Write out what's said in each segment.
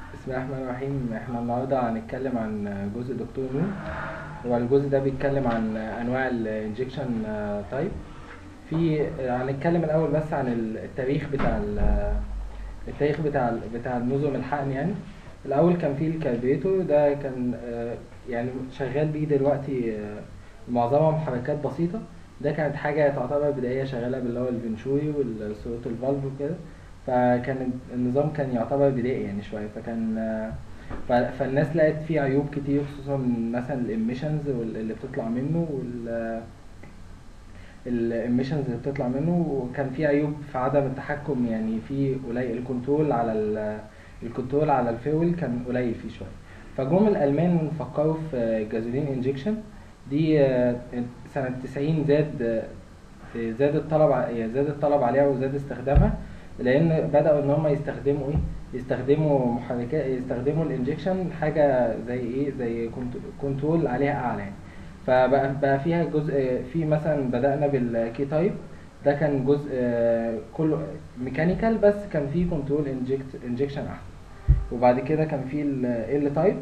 بسم الله الرحمن الرحيم احنا النهارده هنتكلم عن جزء دكتور نور هو الجزء ده بيتكلم عن انواع الانجكشن تايب في هنتكلم الاول بس عن التاريخ بتاع ال- التاريخ بتاع بتاع النظم الحقن يعني الاول كان في الكالبريتور ده كان آه، يعني شغال بيه دلوقتي آه، معظمها محركات بسيطه ده كانت حاجه تعتبر بدائيه شغاله باللي هو الفنشوري والصوت الفالف وكده فكان النظام كان يعتبر بدائي يعني شويه فكان آه، ف- فالناس لقت فيه عيوب كتير خصوصا مثلا الاميشنز اللي بتطلع منه وال الاميشنز اللي بتطلع منه وكان في عيوب في عدم التحكم يعني في قليل الكنترول على ال- الكنترول على الفيول كان قليل فيه شويه فجم الالمان فكروا في جازولين انجكشن دي آه، سنه 90 زاد آه، زاد الطلب ع- يعني زاد الطلب عليها وزاد استخدامها لان بداوا ان هم يستخدموا ايه يستخدموا محركات يستخدموا الانجكشن حاجه زي ايه زي كنت- كنترول عليها اعلى يعني فبقى بقى فيها جزء في مثلا بدأنا بالكي تايب ده كان جزء آه، كله ميكانيكال بس كان فيه كنترول انجكت انجكشن احسن وبعد كده كان فيه ال تايب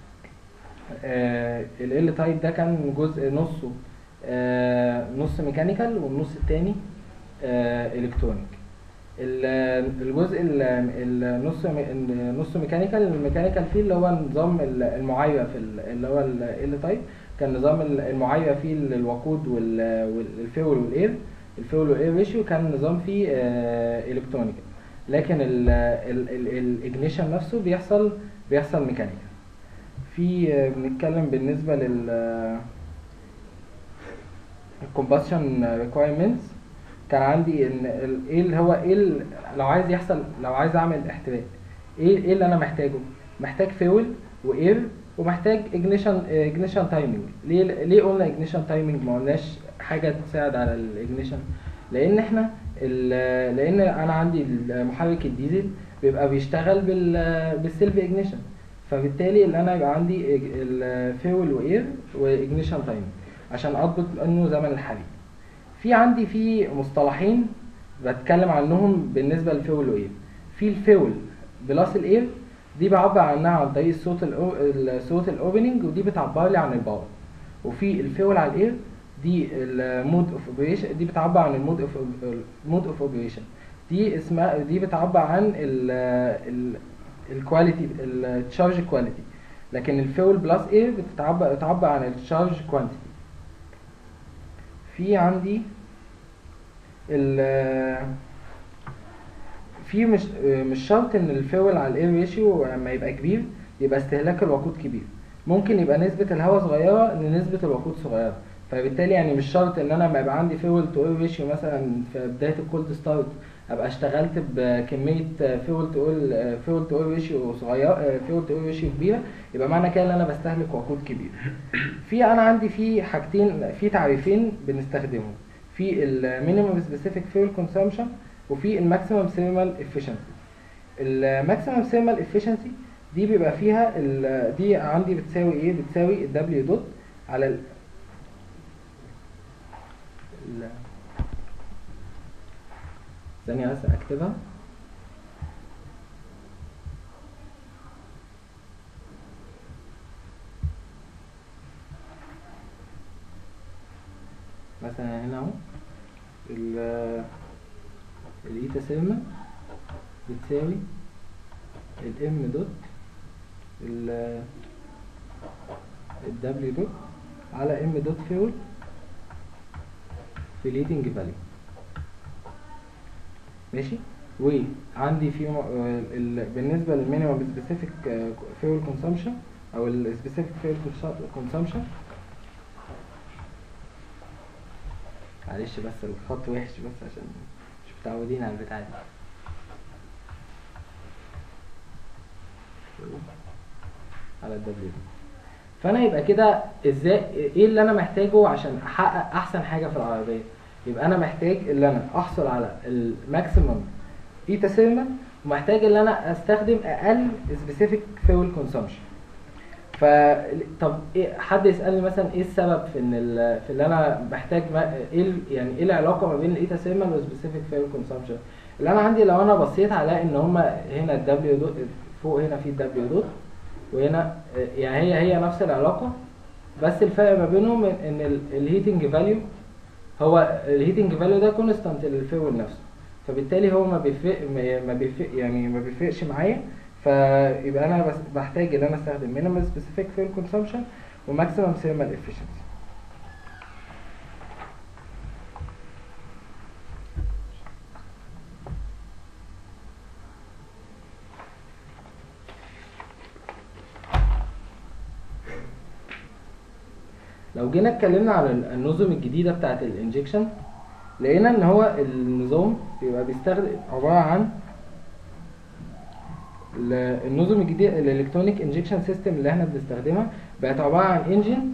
ال تايب ده كان جزء نصه آه، نص ميكانيكال والنص التاني الكترونيك الجزء ال- النص النص ميكانيكال الميكانيكال فيه اللي هو نظام ال- المعايره في ال- اللي هو ال تايب كان نظام ال- المعايره فيه ال- الوقود وال- والفيول والاير الفيول والاير ريشيو كان نظام فيه الكترونيك لكن الاجنيشن نفسه بيحصل بيحصل ميكانيكال في آه، بنتكلم بالنسبه لل الكومباشن ريكويرمنتس كان عندي ان ال- ايه اللي هو ايه ال- لو عايز يحصل لو عايز اعمل احتراق ايه ايه اللي انا محتاجه محتاج فيول واير ومحتاج اجنيشن اجنيشن تايمنج ليه ليه قلنا اجنيشن تايمنج ما قلناش حاجه تساعد على الاجنيشن لان احنا ال- لان انا عندي محرك الديزل بيبقى بيشتغل بال بالسيلف اجنيشن فبالتالي اللي انا يبقى عندي الفيول واير واجنيشن تايمنج عشان اضبط انه زمن الحريق في عندي في مصطلحين بتكلم عنهم بالنسبه للفيول واير في الفيول بلس الاير دي بعبر عنها عن طريق الصوت الأو- الصوت الاوبننج ودي بتعبر لي عن الباور وفي الفيول على الاير دي المود اوف اوبريشن دي بتعبر عن المود اوف المود اوف اوبريشن دي اسمها دي بتعبر عن الكواليتي التشارج كواليتي لكن الفيول بلس اير بتعبر بتعبر عن التشارج كوانتيتي في عندي ال في مش مش شرط ان الفيول على الاير ريشيو لما يبقى كبير يبقى استهلاك الوقود كبير ممكن يبقى نسبة الهواء صغيرة لنسبة الوقود صغيرة فبالتالي يعني مش شرط ان انا لما يبقى عندي فيول تو اير ريشيو مثلا في بداية الكولد ستارت ابقى اشتغلت بكمية فيول تو اير فيول تو اير ريشيو صغيرة فيول تو اير ريشيو كبيرة يبقى معنى كده ان انا بستهلك وقود كبير في انا عندي في حاجتين في تعريفين بنستخدمهم في المينيمم سبيسيفيك فيول كونسامشن وفي الماكسيمم ثيرمال افيشنسي الماكسيمم ثيرمال افيشنسي دي بيبقى فيها ال- دي عندي بتساوي ايه بتساوي الدبليو دوت على ال ال- ثانية بس اكتبها مثلا هنا اهو ال الايتا سيرما بتساوي الام دوت ال الدبليو دوت على ام دوت فيول في ليدنج فاليو ماشي وعندي في م- آه، ال- بالنسبه للمينيمم سبيسيفيك فيول كونسامشن او السبيسيفيك فيول كونسامشن معلش بس الخط وحش بس عشان مش متعودين على البتاع دي على الدبليو فانا يبقى كده ازاي ايه اللي انا محتاجه عشان احقق احسن حاجه في العربيه يبقى انا محتاج اللي انا احصل على الماكسيمم ايتا سيرما ومحتاج ان انا استخدم اقل سبيسيفيك فيول كونسومشن ف طب إيه حد يسالني مثلا ايه السبب في ان ال... في اللي انا محتاج ما... ايه ال... يعني ايه العلاقه ما بين الايتا سيرمال والسبيسيفيك فيول كونسومشن اللي انا عندي لو انا بصيت على ان هما هنا الدبليو دو فوق هنا في الدبليو دوت وهنا آه، يعني هي هي نفس العلاقه بس الفرق ما بينهم ان الهيتنج فاليو هو الهيتنج فاليو ده كونستانت للفيول نفسه فبالتالي هو ما بيفرق ما- ما بيفرق يعني ما بيفرقش معايا فيبقى انا بس بحتاج ان انا استخدم مينيمال سبيسيفيك فيول كونسومشن وماكسيمم ثيرمال افيشنسي لو جينا اتكلمنا عن ال- النظم الجديده بتاعه الانجكشن لقينا ان هو النظام بيبقى بيستخدم عباره عن ال- النظم الجديده الالكترونيك انجكشن سيستم اللي احنا بنستخدمها بقت عباره عن انجن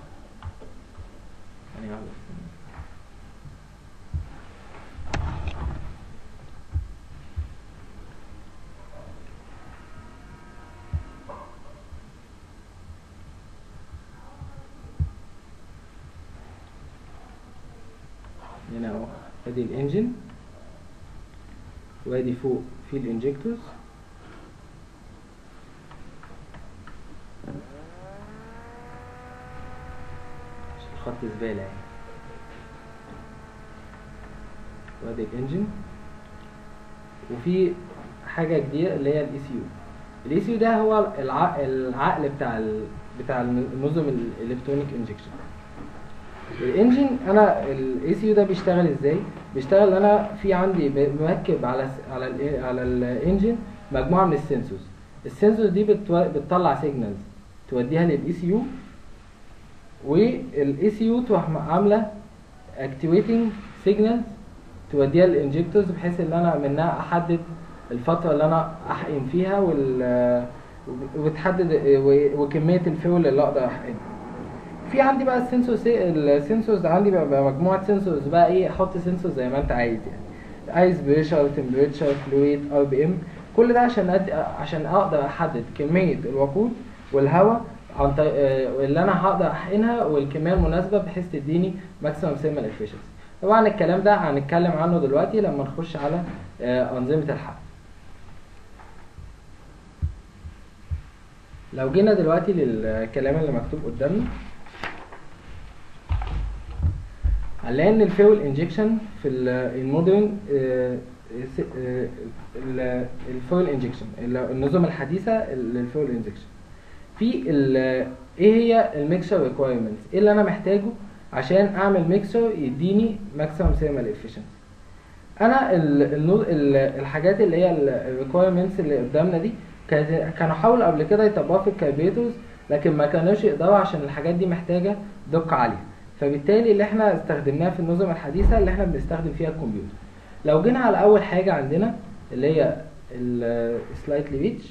هنا اهو ادي الانجن وادي فوق في الانجكتورز خط زبالة يعني وادي الانجن وفي حاجة جديدة اللي هي الاي سي يو الاي سي يو ده هو الع- العقل بتاع ال... بتاع النظم الالكترونيك انجكشن الانجن انا الاي سي يو ده بيشتغل ازاي بيشتغل انا في عندي ب- مركب على س- على ال على الانجن مجموعه من السنسورز السنسورز دي بتو- بتطلع سيجنالز توديها للاي سي يو والاي سي يو تروح عامله اكتيويتنج سيجنالز توديها للانجكتورز بحيث ان انا منها احدد الفتره اللي انا احقن فيها وال وبتحدد و- وكميه الفيول اللي اقدر احقنها في عندي بقى السنسور سي... السنسورز عندي بقى, بقى مجموعه سنسورز بقى ايه احط سنسور زي ما انت عايز يعني عايز بريشر تمبريتشر فلويد ار بي ام كل ده عشان أد... عشان اقدر احدد كميه الوقود والهواء عن طريق آه، اللي انا هقدر احقنها والكميه المناسبه بحيث تديني ماكسيمم ثيرمال افيشنسي طبعا الكلام ده هنتكلم عنه دلوقتي لما نخش على آه، انظمه الحقن لو جينا دلوقتي للكلام اللي مكتوب قدامنا هنلاقي ان الفيول انجكشن في ال- المودرن آه، س- آه، ال- الفيول انجكشن النظم الحديثه للفيول انجكشن في ال- ايه هي الميكسر ريكويرمنتس ايه اللي انا محتاجه عشان اعمل ميكسر يديني ماكسيمم ثيرمال افيشنسي انا ال ال ال الحاجات اللي هي الريكويرمنتس اللي قدامنا دي كانت- كانوا حاولوا قبل كده يطبقوها في الكاربيتورز لكن ما كانوش يقدروا عشان الحاجات دي محتاجه دقه عاليه فبالتالي اللي احنا استخدمناه في النظم الحديثه اللي احنا بنستخدم فيها الكمبيوتر لو جينا على اول حاجه عندنا اللي هي السلايتلي ريتش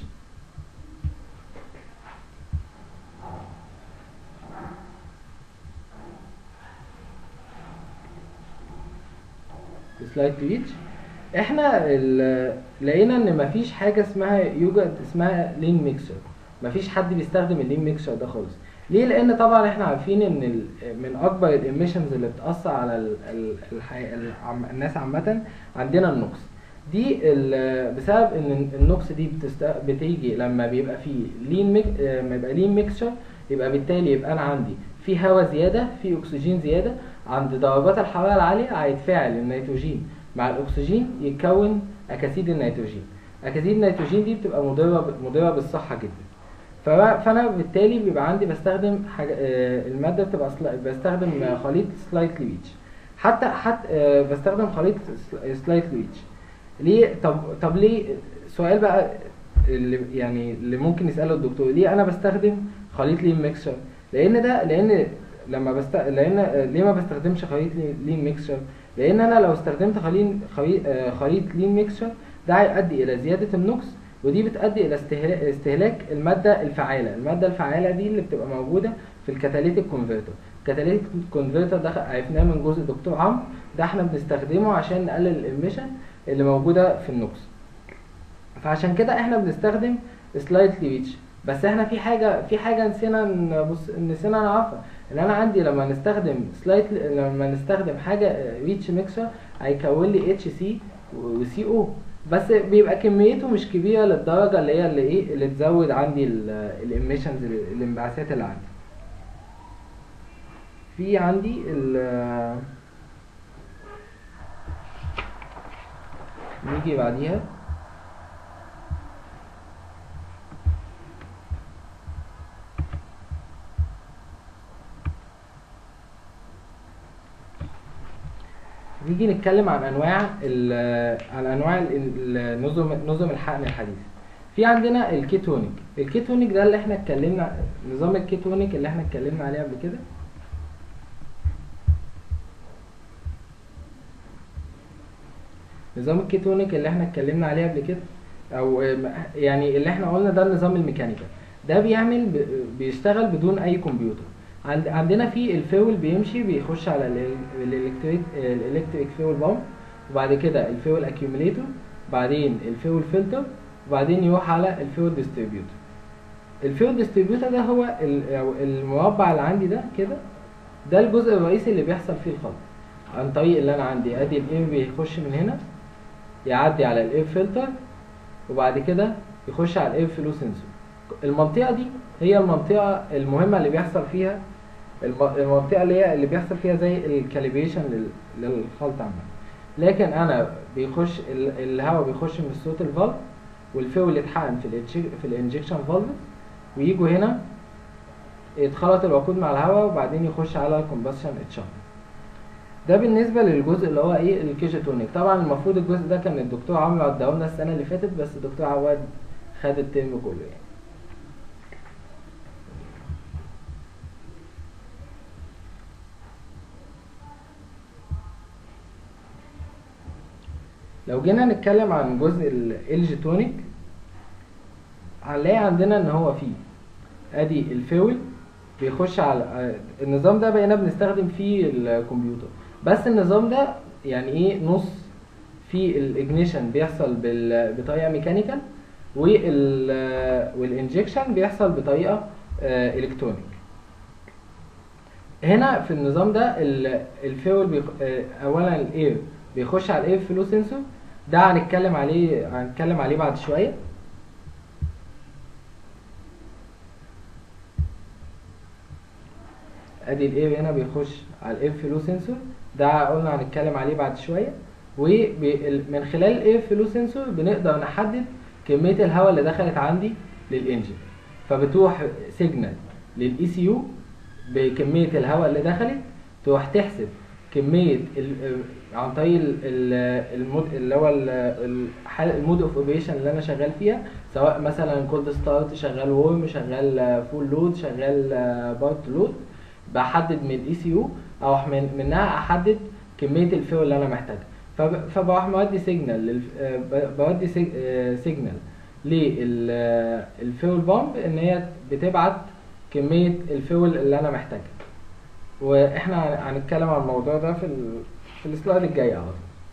سلايد ريتش احنا ال- لقينا ان مفيش حاجه اسمها يوجد اسمها لين ميكسر مفيش حد بيستخدم اللين ميكسر ده خالص ليه لان طبعا احنا عارفين ان ال- من اكبر الاميشنز اللي بتاثر على ال ال الحي... العم... الناس عامه عندنا النقص دي ال- بسبب ان النقص دي بتست... بتيجي لما بيبقى فيه لين ميك... آه، لما يبقى لين ميكسر يبقى بالتالي يبقى انا عندي في هواء زياده في اكسجين زياده عند درجات الحراره العاليه هيتفاعل النيتروجين مع الاكسجين يتكون اكاسيد النيتروجين اكاسيد النيتروجين دي بتبقى مضره مضره بالصحه جدا فبقى- فانا بالتالي بيبقى عندي بستخدم حاجه آه، الماده بتبقى سلا- بستخدم خليط سلايتلي ويتش حتى حتى آه، بستخدم خليط سلايتلي ويتش ليه طب طب ليه سؤال بقى اللي يعني اللي ممكن يساله الدكتور ليه انا بستخدم خليط لين ميكسر لان ده لان لما بست لان آه، ليه ما بستخدمش خليط لي- لين ميكسر لان انا لو استخدمت خليط خليط آه، خليط لين ميكسر ده هيؤدي الى زياده النقص ودي بتؤدي الى استهلاك, استهلاك الماده الفعاله الماده الفعاله دي اللي بتبقى موجوده في الكاتاليتيك كونفرتر الكاتاليتيك كونفرتر ده عرفناه من جزء دكتور عمرو ده احنا بنستخدمه عشان نقلل الاميشن اللي موجوده في النقص فعشان كده احنا بنستخدم سلايتلي ريتش بس احنا في حاجه في حاجه نسينا نبص نسينا نعرفها ان انا عندي لما نستخدم سلايت لما نستخدم حاجه ريتش ميكسر هيكون لي اتش سي وسي او بس بيبقى كميته مش كبيره للدرجه اللي هي اللي ايه اللي تزود عندي الاميشنز الانبعاثات اللي عندي في عندي ال نيجي بعديها نيجي نتكلم عن انواع ال- عن انواع ال- النظم نظم الحقن الحديث في عندنا الكيتونيك الكيتونيك ده اللي احنا اتكلمنا نظام الكيتونيك اللي احنا اتكلمنا عليه قبل كده نظام الكيتونيك اللي احنا اتكلمنا عليه قبل كده او ام- يعني اللي احنا قلنا ده النظام الميكانيكال ده بيعمل ب- بيشتغل بدون اي كمبيوتر عند عندنا في الفيول بيمشي بيخش على ال- الالكتريك الالكتريك فيول بامب وبعد كده الفيول اكيوميليتور بعدين الفيول فلتر وبعدين يروح على الفيول ديستريبيوتور الفيول ديستريبيوتور ده هو ال- أو المربع اللي عندي ده كده ده الجزء الرئيسي اللي بيحصل فيه الخلط عن طريق اللي انا عندي ادي الاير بيخش من هنا يعدي على الاير فلتر وبعد كده يخش على الاير فلو سنسور المنطقه دي هي المنطقه المهمه اللي بيحصل فيها الم- المنطقه اللي هي اللي بيحصل فيها زي الكاليبريشن للخلط عامه لكن انا بيخش ال- الهواء بيخش من الصوت الفالف والفيول يتحقن في الانجك- في الانجكشن فالف ويجوا هنا يتخلط الوقود مع الهواء وبعدين يخش على الكومبشن اتشامبر ده بالنسبه للجزء اللي هو ايه الكيشيتونيك طبعا المفروض الجزء ده كان الدكتور عمرو عداه لنا السنه اللي فاتت بس الدكتور عواد خد الترم كله يعني لو جينا نتكلم عن جزء الالجيتونيك هنلاقي عندنا ان هو فيه ادي الفيول بيخش على آه، النظام ده بقينا بنستخدم فيه الكمبيوتر بس النظام ده يعني ايه نص في الاجنيشن بيحصل بال- بطريقه ميكانيكال وال والانجكشن بيحصل بطريقه آه، الكترونيك هنا في النظام ده ال- الفيول بيخ... آه، اولا الاير بيخش على الاير فلو سنسور ده هنتكلم عليه هنتكلم عليه بعد شويه ادي الاير هنا بيخش على الاير فلو سنسور ده قلنا هنتكلم عليه بعد شويه ومن خلال الاير فلو سنسور بنقدر نحدد كميه الهواء اللي دخلت عندي للانجن فبتروح سيجنال للاي سي يو بكميه الهواء اللي دخلت تروح تحسب كميه ال- عن طريق ال- ال- المود اللي هو ال- ال- حال- المود اوف اوبريشن اللي انا شغال فيها سواء مثلا كولد ستارت شغال وورم شغال فول لود شغال بارت لود بحدد من الاي سي يو او من منها احدد كميه الفيول اللي انا محتاجها فب- فبروح مودي سيجنال للف- آه، ب- بودي سيج- آه، سيجنال للفيول بامب ان هي بتبعت كميه الفيول اللي انا محتاجها واحنا هن- هنتكلم عن الموضوع ده في ال... في السلايد الجاي على طول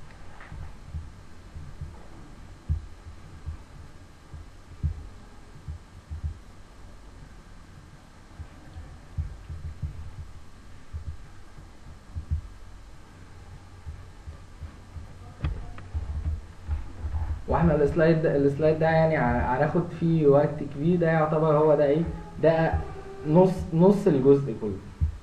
واحنا السلايد ده السلايد ده يعني ه- هناخد فيه وقت كبير ده يعتبر هو ده ايه ده نص نص الجزء كله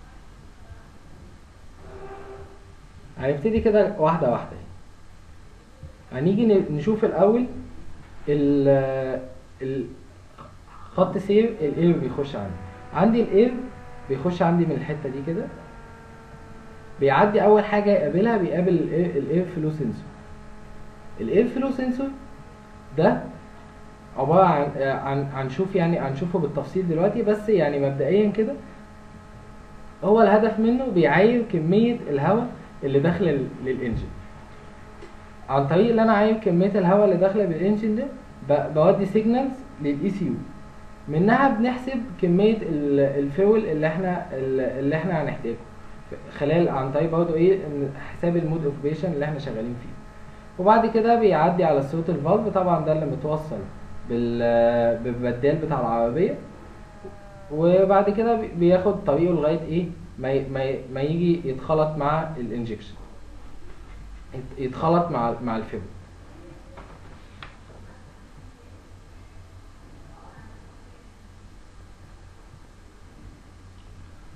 هنبتدي كده واحده واحده هنيجي ن- نشوف الاول ال ال خط سير الاير بيخش عندي عندي الاير بيخش عندي من الحته دي كده بيعدي اول حاجه يقابلها بيقابل الاير الاير فلو سنسور الاير فلو سنسور ده عباره عن عن هنشوف يعني هنشوفه بالتفصيل دلوقتي بس يعني مبدئيا كده هو الهدف منه بيعاير كميه الهواء اللي داخله لل- للانجن عن طريق اللي انا عاير كميه الهواء اللي داخله بالانجن ده ب- بودي سيجنالز للاي سي يو منها بنحسب كميه ال- الفيول اللي احنا اللي احنا هنحتاجه خلال عن طريق برضه ايه إن حساب المود اوبريشن اللي احنا شغالين فيه وبعد كده بيعدي على صوت الفالف طبعا ده اللي متوصل بال بالبدال بتاع العربيه وبعد كده بي- بياخد طريقه لغايه ايه ما ي- ما ي- ما يجي يتخلط مع الانجكشن يت- يتخلط مع مع الفيبر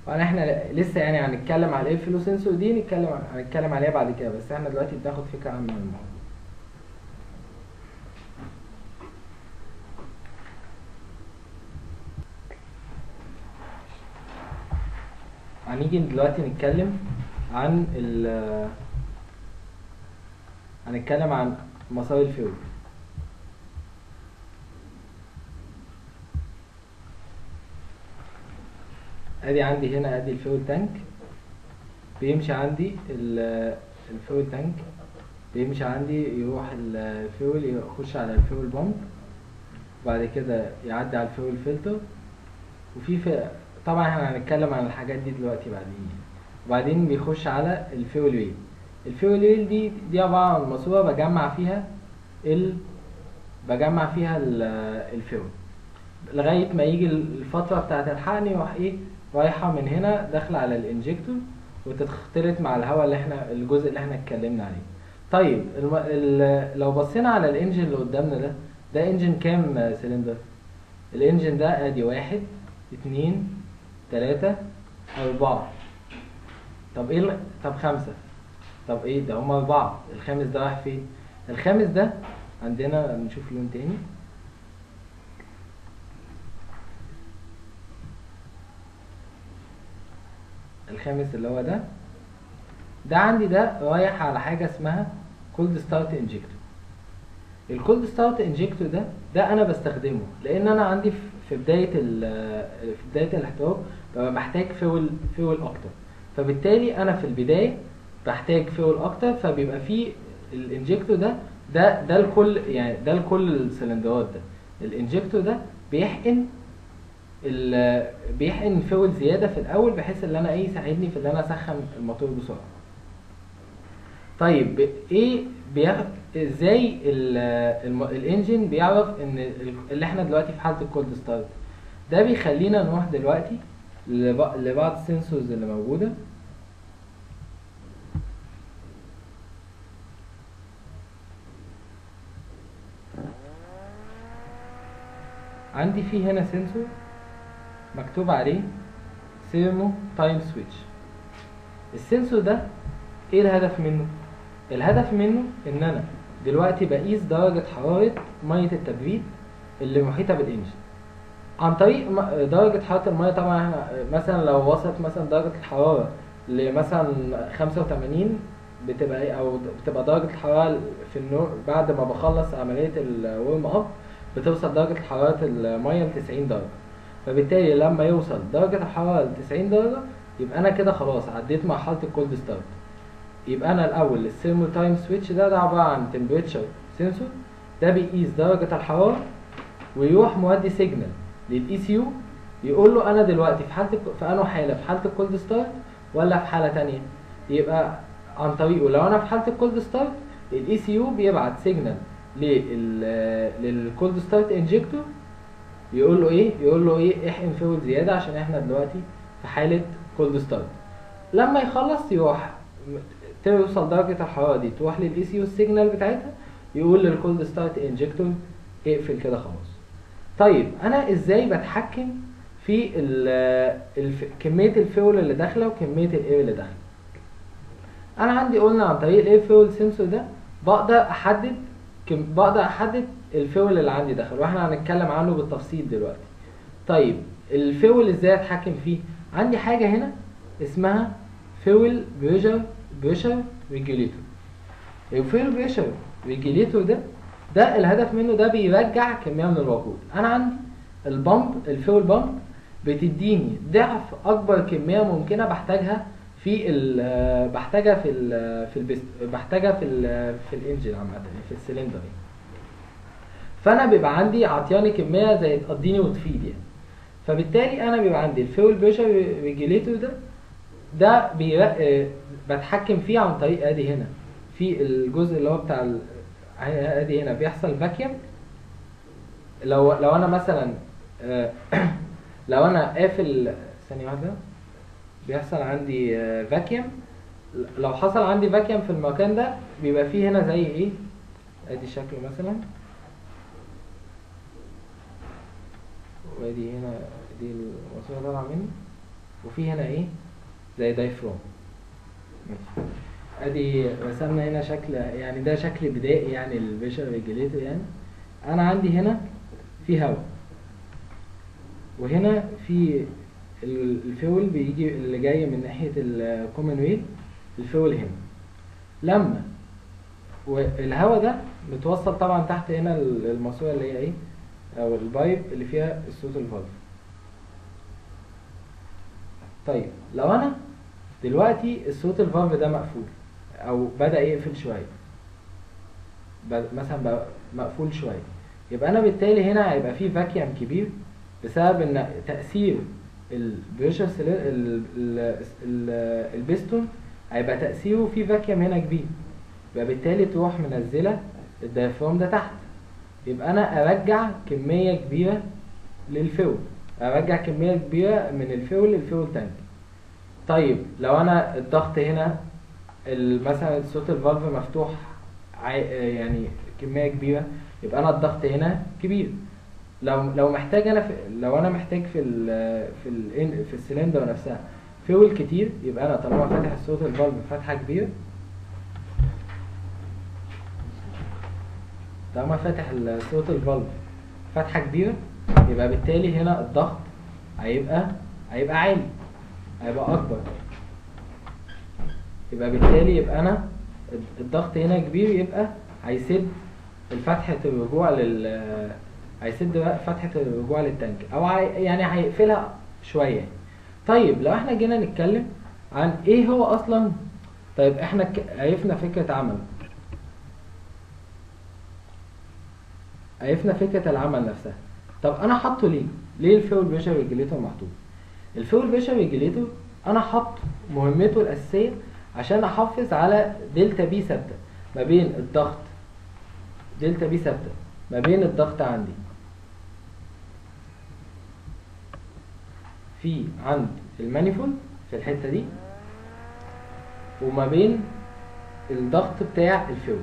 وانا احنا لسه يعني هنتكلم على ايه فلو سنسور دي نتكلم هنتكلم عليها بعد كده بس احنا دلوقتي بناخد فكره عامه عن الموضوع هنيجي دلوقتي نتكلم عن ال هنتكلم عن مسار الفيول ادي عندي هنا ادي الفيول تانك بيمشي عندي ال- الفيول تانك بيمشي عندي يروح الفيول يخش على الفيول بامب وبعد كده يعدي على الفيول فلتر وفي في طبعا احنا هنتكلم عن الحاجات دي دلوقتي بعدين وبعدين بيخش على الفيول ويل الفيول ويل دي دي عبارة عن ماسورة بجمع فيها ال بجمع فيها ال- الفيول لغاية ما يجي الفترة بتاعة الحقن يروح ايه رايحة من هنا داخلة على الانجكتور وتختلط مع الهواء اللي احنا الجزء اللي احنا اتكلمنا عليه طيب الم... ال... لو بصينا على الانجن اللي قدامنا ده ده انجن كام سلندر الانجن ده ادي واحد اتنين تلاتة اربعة طب ايه ال... طب خمسة طب ايه ده هما اربعة الخامس ده رايح فين الخامس ده عندنا نشوف لون تاني الخامس اللي هو ده ده عندي ده رايح على حاجه اسمها كولد ستارت انجكتور الكولد ستارت انجكتور ده ده انا بستخدمه لان انا عندي في- في بدايه ال- في بدايه الاحتراق ببقى محتاج فيول فيول اكتر فبالتالي انا في البدايه بحتاج فيول اكتر فبيبقى في الانجكتور ده ده ده لكل يعني ده لكل السلندرات ده الانجكتور ده بيحقن ال- بيحقن فيول زياده في الاول بحيث ان انا ايه يساعدني في ان انا اسخن الموتور بسرعه طيب ب- ايه بياخد ازاي ال- الم- الانجن بيعرف ان ال- اللي احنا دلوقتي في حاله الكولد ستارت ده بيخلينا نروح دلوقتي لب- لبعض السنسورز اللي موجوده عندي في هنا سنسور مكتوب عليه سيرمو تايم سويتش السنسور ده ايه الهدف منه الهدف منه ان انا دلوقتي بقيس درجة حرارة مية التبريد اللي محيطة بالانجن عن طريق م- درجة حرارة المية طبعا احنا مثلا لو وصلت مثلا درجة الحرارة لمثلا 85 بتبقى ايه او بتبقى درجة الحرارة في النور بعد ما بخلص عملية الورم اب بتوصل درجة حرارة المية ل 90 درجة فبالتالي لما يوصل درجة الحرارة ل 90 درجة يبقى انا كده خلاص عديت مرحلة الكولد ستارت يبقى انا الاول الثيرمو تايم سويتش ده ده عبارة عن تمبريتشر سنسور ده بيقيس درجة الحرارة ويروح مودي سيجنال للاي سي يو يقول له انا دلوقتي في حالة الك- في انه حالة في حالة الكولد ستارت ولا في حالة تانية يبقى عن طريقه لو انا في حالة الكولد ستارت الاي سي يو بيبعت سيجنال لل للكولد ستارت انجكتور يقول له ايه يقول له ايه احقن فيول زياده عشان احنا دلوقتي في حاله كولد ستارت لما يخلص يروح م- توصل درجه الحراره دي تروح للاي سي يو السيجنال بتاعتها يقول للكولد ستارت انجكتور اقفل كده خلاص طيب انا ازاي بتحكم في ال الف... كميه الفيول اللي داخله وكميه الاير اللي داخله انا عندي قلنا عن طريق الاير فيول سنسور ده بقدر احدد كم... بقدر احدد الفيول اللي عندي داخل واحنا هنتكلم عنه بالتفصيل دلوقتي طيب الفيول ازاي اتحكم فيه عندي حاجه هنا اسمها فيول بريشر بريشر ريجوليتور الفيول بريشر ريجوليتور ده ده الهدف منه ده بيرجع كميه من الوقود انا عندي البامب الفيول بامب بتديني ضعف اكبر كميه ممكنه بحتاجها في ال آه، بحتاجها في ال في البست بحتاجها في ال في الانجن عامه يعني في السلندر يعني. فانا بيبقى عندي عطياني كميه زي تقضيني وتفيد يعني فبالتالي انا بيبقى عندي الفيول بريشر ريجوليتور ده ده بي... آه، بتحكم فيه عن طريق ادي هنا في الجزء اللي هو بتاع ال... ادي هنا بيحصل فاكيوم لو لو انا مثلا آه، لو انا قافل ثانيه واحده بيحصل عندي فاكيوم لو حصل عندي فاكيوم في المكان ده بيبقى فيه هنا زي ايه ادي شكله مثلا وادي هنا دي الماسوره طالعه مني وفي هنا ايه زي دايفروم ماشي ادي رسمنا هنا شكل يعني ده شكل بدائي يعني للبريشر ريجوليتور يعني انا عندي هنا في هواء وهنا في ال- الفيول بيجي اللي جاي من ناحية الكومن ويل الفيول هنا لما والهواء ده متوصل طبعا تحت هنا ال- الماسورة اللي هي ايه او البايب اللي فيها الصوت الفالف طيب لو انا دلوقتي الصوت الفالف ده مقفول او بدأ يقفل شوية بد- مثلا بقى مقفول شوية يبقى انا بالتالي هنا هيبقى في فاكيوم كبير بسبب ان تأثير البريشر البستون هيبقى تأثيره في فاكيوم هنا كبير يبقى بالتالي تروح منزلة الدايفرام ده تحت يبقى انا ارجع كمية كبيرة للفيول ارجع كمية كبيرة من الفيول للفيول تانك طيب لو انا الضغط هنا ال- مثلا صوت الفالف مفتوح عاي- يعني كمية كبيرة يبقى انا الضغط هنا كبير لو لو محتاج انا في لو انا محتاج في ال في ال في السلندر نفسها فيول كتير يبقى انا طالما فاتح الصوت الفالف فتحة كبيرة طالما فاتح الصوت الفالف فتحة كبيرة يبقى بالتالي هنا الضغط هيبقى هيبقى عالي هيبقى أكبر يبقى بالتالي يبقى أنا الضغط هنا كبير يبقى هيسد الفتحة الرجوع لل هيسد بقى فتحة الرجوع للتانك أو هي... يعني هيقفلها شوية طيب لو احنا جينا نتكلم عن ايه هو اصلا طيب احنا ك- عرفنا فكرة عمل عرفنا فكرة العمل نفسها طب انا حاطه ليه؟ ليه الفيول بريشر ريجليتور محطوط؟ الفيول بريشر ريجليتور انا حاطه مهمته الاساسية عشان احافظ على دلتا بي ثابتة ما بين الضغط دلتا بي ثابتة ما بين الضغط عندي في عند المانيفولد في الحتة دي وما بين الضغط بتاع الفيول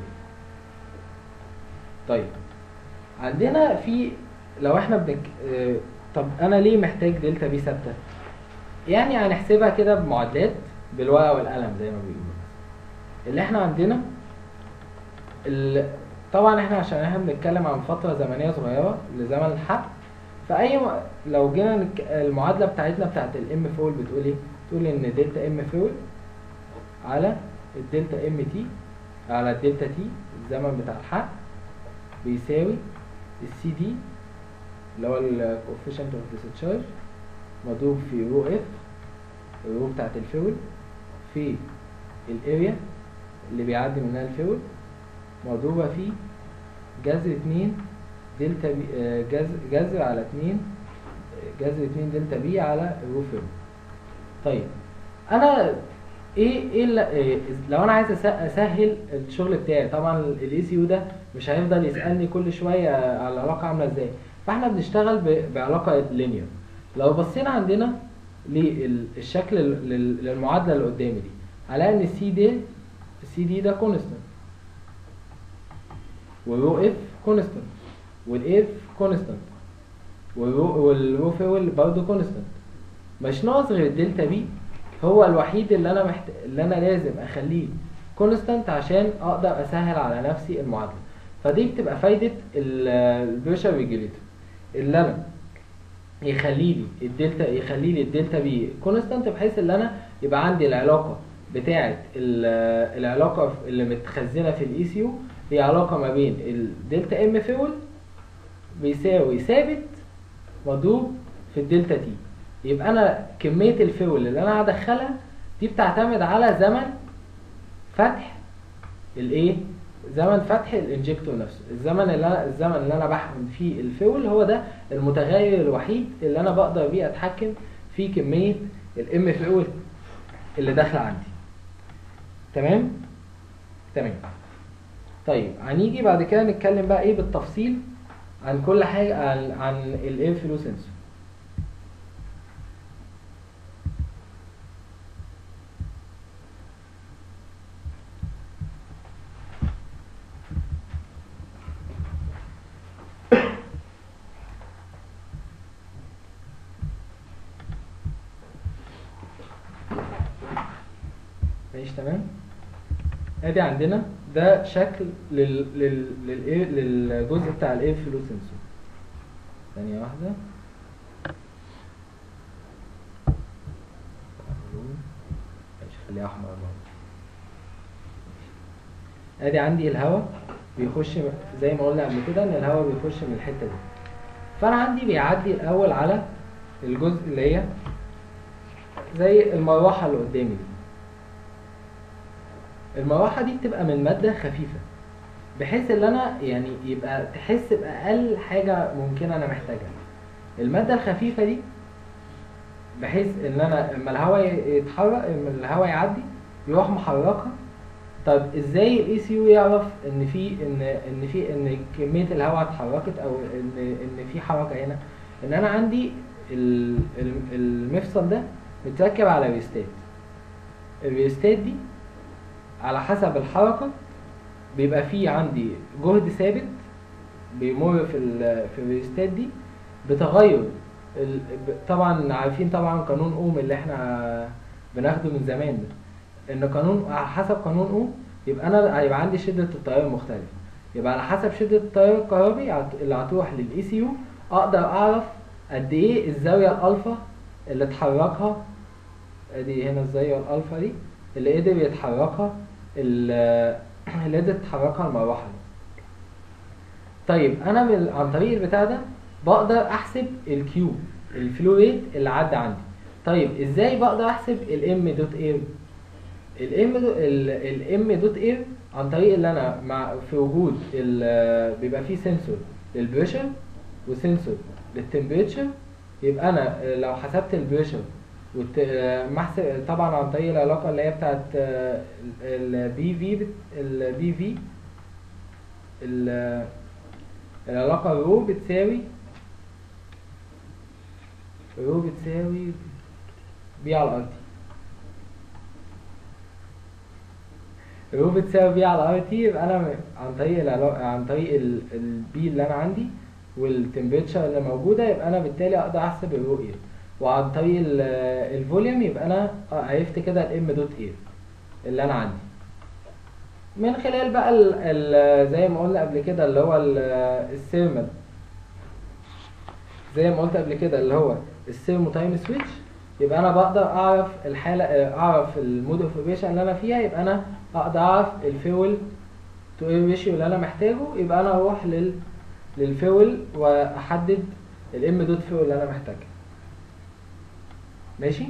طيب عندنا في لو احنا بنك... اه، طب انا ليه محتاج دلتا بي ثابته يعني هنحسبها كده بمعادلات بالورقه والقلم زي ما بيقولوا اللي احنا عندنا ال... طبعا احنا عشان احنا بنتكلم عن فتره زمنيه صغيره لزمن الحق فاي م... لو جينا نك... المعادله بتاعتنا بتاعت الام فول بتقول ايه بتقول ان دلتا ام فول على الدلتا ام تي على الدلتا تي الزمن بتاع الحق بيساوي السي دي اللي هو ال coefficient of discharge مضروب في رو اف الرو بتاعت الفيول في الاريا اللي بيعدي منها الفيول مضروبة في جذر اتنين دلتا بي آه، جذر جذر على اتنين آه، جذر اتنين دلتا بي على الرو فيول طيب انا ايه ايه اللي إيه لو انا عايز أس- اسهل الشغل بتاعي طبعا الاي سي يو ده مش هيفضل يسالني كل شويه على العلاقه عامله ازاي فاحنا بنشتغل ب- بعلاقه لينير لو بصينا عندنا للشكل ال- لل- للمعادله اللي قدامي دي هلاقي ان السي دي السي دي ده كونستنت والرو اف كونستنت والاف كونستنت والرو والرو فيول برضه كونستنت مش ناقص غير الدلتا بي هو الوحيد اللي انا محت... اللي انا لازم اخليه كونستانت عشان اقدر اسهل على نفسي المعادله فدي بتبقى فايده البريشر ريجوليتور اللي انا يخلي لي الدلتا يخلي لي الدلتا بي كونستانت بحيث ان انا يبقى عندي العلاقه بتاعه ال- العلاقه اللي متخزنه في الاي سي يو هي علاقه ما بين الدلتا ام فيول بيساوي ثابت مضروب في الدلتا تي يبقى انا كميه الفيول اللي انا هدخلها دي بتعتمد على زمن فتح الايه زمن فتح الانجكتور نفسه الزمن اللي انا الزمن اللي انا بحقن فيه الفيول هو ده المتغير الوحيد اللي انا بقدر بيه اتحكم في كميه الام فيول اللي داخله عندي تمام تمام طيب هنيجي بعد كده نتكلم بقى ايه بالتفصيل عن كل حاجه عن عن الاير فلو سنسور ماشي تمام ادي عندنا ده شكل لل لل للايه للجزء بتاع الاير فلو سنسور ثانية واحدة ماشي خليها احمر برضه ادي عندي الهواء بيخش زي ما قلنا قبل كده ان الهواء بيخش من الحته دي فانا عندي بيعدي الاول على الجزء اللي هي زي المروحه اللي قدامي دي المروحه دي بتبقى من ماده خفيفه بحيث ان انا يعني يبقى تحس باقل حاجه ممكنه انا محتاجها الماده الخفيفه دي بحيث ان انا لما الهواء يتحرك لما الهواء يعدي يروح محركها طب ازاي الاي سي يو يعرف ان في ان ان في ان كميه الهواء اتحركت او ان ان في حركه هنا ان انا عندي ال- ال- المفصل ده متركب على ريستات الريستات دي على حسب الحركه بيبقى فيه عندي جهد ثابت بيمر في ال- في الريستات دي بتغير ال- ب- طبعا عارفين طبعا قانون اوم اللي احنا بناخده من زمان ده ان قانون على حسب قانون اوم يبقى انا هيبقى عندي شده التيار مختلفه يبقى على حسب شده التيار الكهربي هت- اللي هتروح للاي سي يو اقدر اعرف قد ايه الزاويه الالفا اللي اتحركها ادي هنا الزاويه الالفا دي اللي قدر يتحركها ال- اللي قدر تتحركها المروحه دي طيب انا من عن طريق البتاع ده بقدر احسب الكيو الفلو ريت اللي عدى عندي طيب ازاي بقدر احسب الام دوت اير الام الام دوت اير عن طريق اللي انا مع في وجود ال- بيبقى فيه سنسور للبريشر وسنسور للتمبريتشر يبقى انا لو حسبت البريشر والت... محسب طبعا عن طريق العلاقه اللي هي بتاعت البي في البي في العلاقه رو بتساوي رو بتساوي بي على ار تي رو بتساوي بي على ار تي يبقى انا عن طريق العلاقة عن طريق البي اللي انا عندي والتمبريتشر اللي موجوده يبقى انا بالتالي اقدر احسب الرو اير وعن طريق ال- الفوليوم يبقى انا عرفت كده الام دوت اير اللي انا عندي من خلال بقى ال ال زي ما قلنا قبل كده اللي هو ال- السيرمال زي ما قلت قبل كده اللي هو السيرمو تايم سويتش يبقى انا بقدر اعرف الحاله اعرف المود اوف اوبريشن اللي انا فيها يبقى انا اقدر اعرف الفيول تو اير ريشيو اللي انا محتاجه يبقى انا اروح لل للفيول واحدد الام دوت فيول اللي انا محتاجها ماشي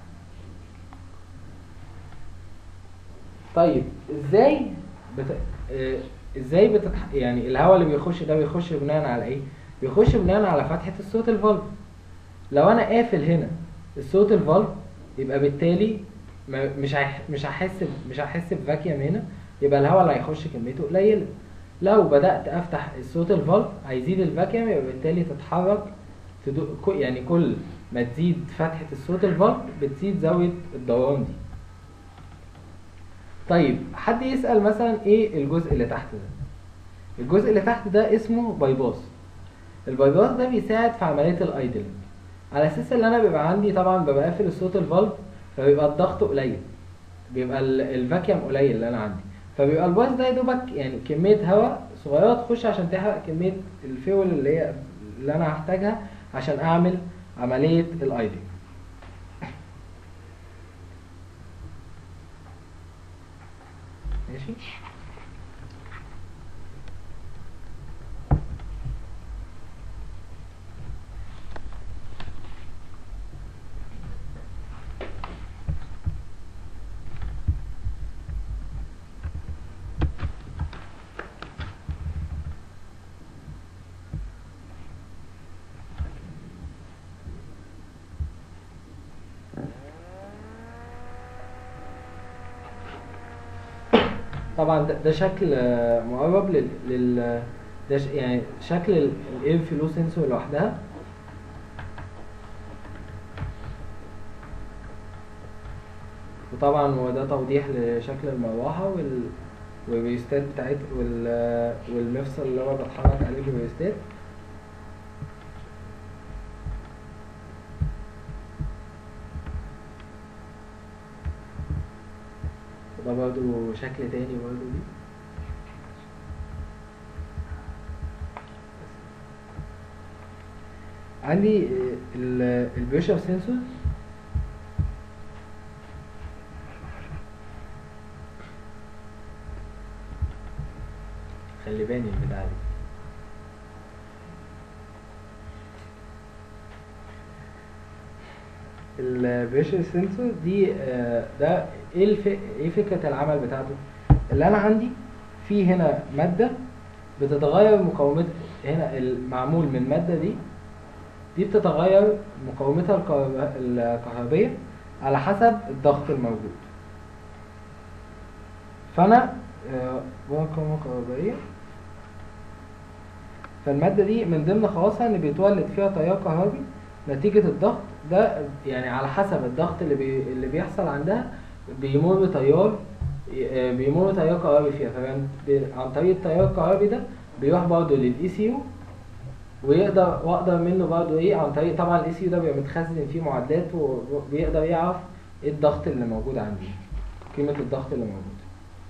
طيب ازاي بت... آه، ازاي بتتح... يعني الهواء اللي بيخش ده بيخش بناء على ايه بيخش بناء على فتحه الصوت الفالف لو انا قافل هنا الصوت الفالف يبقى بالتالي ما- مش هيح... مش هحس ب- مش هحس بفاكيوم هنا يبقى الهواء اللي هيخش كميته قليله لو بدات افتح الصوت الفالف هيزيد الفاكيوم يبقى بالتالي تتحرك تدو... كو- يعني كل ما تزيد فتحه الصوت الفالف بتزيد زاويه الدوران دي طيب حد يسأل مثلا ايه الجزء اللي تحت ده الجزء اللي تحت ده اسمه بايباس البايباس ده بيساعد في عملية الايدلنج على اساس ان انا بيبقى عندي طبعا ببقى قافل الصوت الفالف فبيبقى الضغط قليل بيبقى ال- الفاكيوم قليل اللي انا عندي فبيبقى الباص ده يا دوبك يعني كمية هواء صغيرة تخش عشان تحرق كمية الفيول اللي هي اللي انا هحتاجها عشان اعمل عملية الايدلنج ماشي طبعا ده, ده شكل آه، مقرب لل, لل ده ش- يعني شكل الاير فلو سنسور لوحدها وطبعا هو ده توضيح لشكل المروحة وال والريستات بتاعت وال والمفصل اللي هو بتحرك عليه بالريستات وده برضو شكل تاني برضو دي عندي البريشر سنسور خلي بالي البتاع دي البريشر سنسور دي آه، ده ايه الف... ايه فكره العمل بتاعته اللي انا عندي في هنا ماده بتتغير مقاومتها هنا المعمول من الماده دي دي بتتغير مقاومتها الكهربا- الكهربيه على حسب الضغط الموجود فانا آه، مقاومه كهربائيه فالماده دي من ضمن خواصها ان بيتولد فيها تيار كهربي نتيجه الضغط ده يعني على حسب الضغط اللي بي اللي بيحصل عندها بيمر تيار آه، بيمر تيار كهربي فيها فعن عن طريق التيار الكهربي ده بيروح برضه للاي سي يو ويقدر واقدر منه برضه ايه عن طريق طبعا الاي سي يو ده بيبقى متخزن فيه معادلات وبيقدر يعرف ايه الضغط اللي موجود عندي قيمه الضغط اللي موجود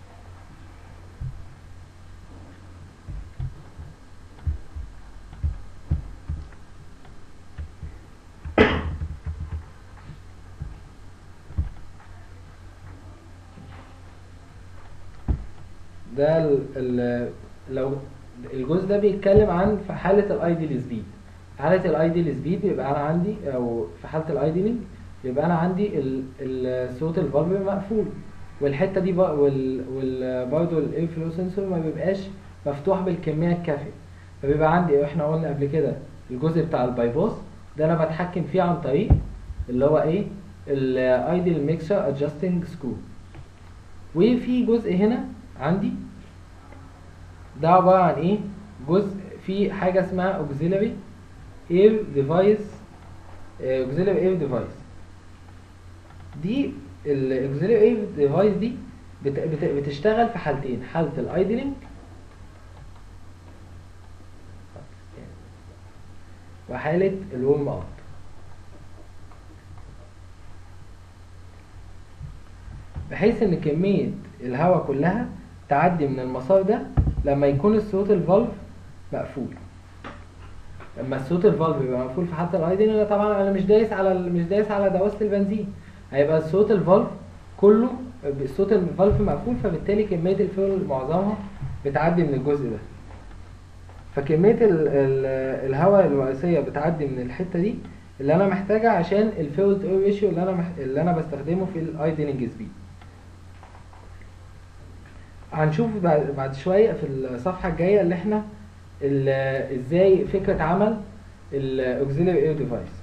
ده ال ال لو الجزء ده بيتكلم عن في حالة الايديال سبيد في حالة الايديال سبيد بيبقى انا عندي او في حالة الايديالينج يبقى انا عندي ال- ال- صوت الفالف مقفول والحتة دي بقى وال وال برضه الاير فلو سنسور ما بيبقاش مفتوح بالكمية الكافية فبيبقى عندي احنا قلنا قبل كده الجزء بتاع البايباس ده انا بتحكم فيه عن طريق اللي هو ايه الايديال ميكسر ادجستنج سكرو وفي جزء هنا عندي ده عبارة عن ايه جزء في حاجة اسمها auxiliary air device آه، auxiliary air device دي ال auxiliary air device دي بت بت بتشتغل في حالتين حالة الايدلينج وحالة الورم اب بحيث ان كمية الهواء كلها تعدي من المسار ده لما يكون الصوت الفالف مقفول لما الصوت الفالف يبقى مقفول في حالة الايدين انا طبعا انا مش دايس على ال- مش دايس على دواسة البنزين هيبقى الصوت الفالف كله صوت الفالف مقفول فبالتالي كمية الفيول معظمها بتعدي من الجزء ده فكمية ال ال الهواء الرئيسية بتعدي من الحتة دي اللي انا محتاجها عشان الفيول تو اير ريشيو اللي انا مح... اللي انا بستخدمه في الايدلينج سبيد هنشوف بعد بعد شوية في الصفحة الجاية اللي احنا ال- ازاي فكرة عمل الاوكسيلري اير ديفايس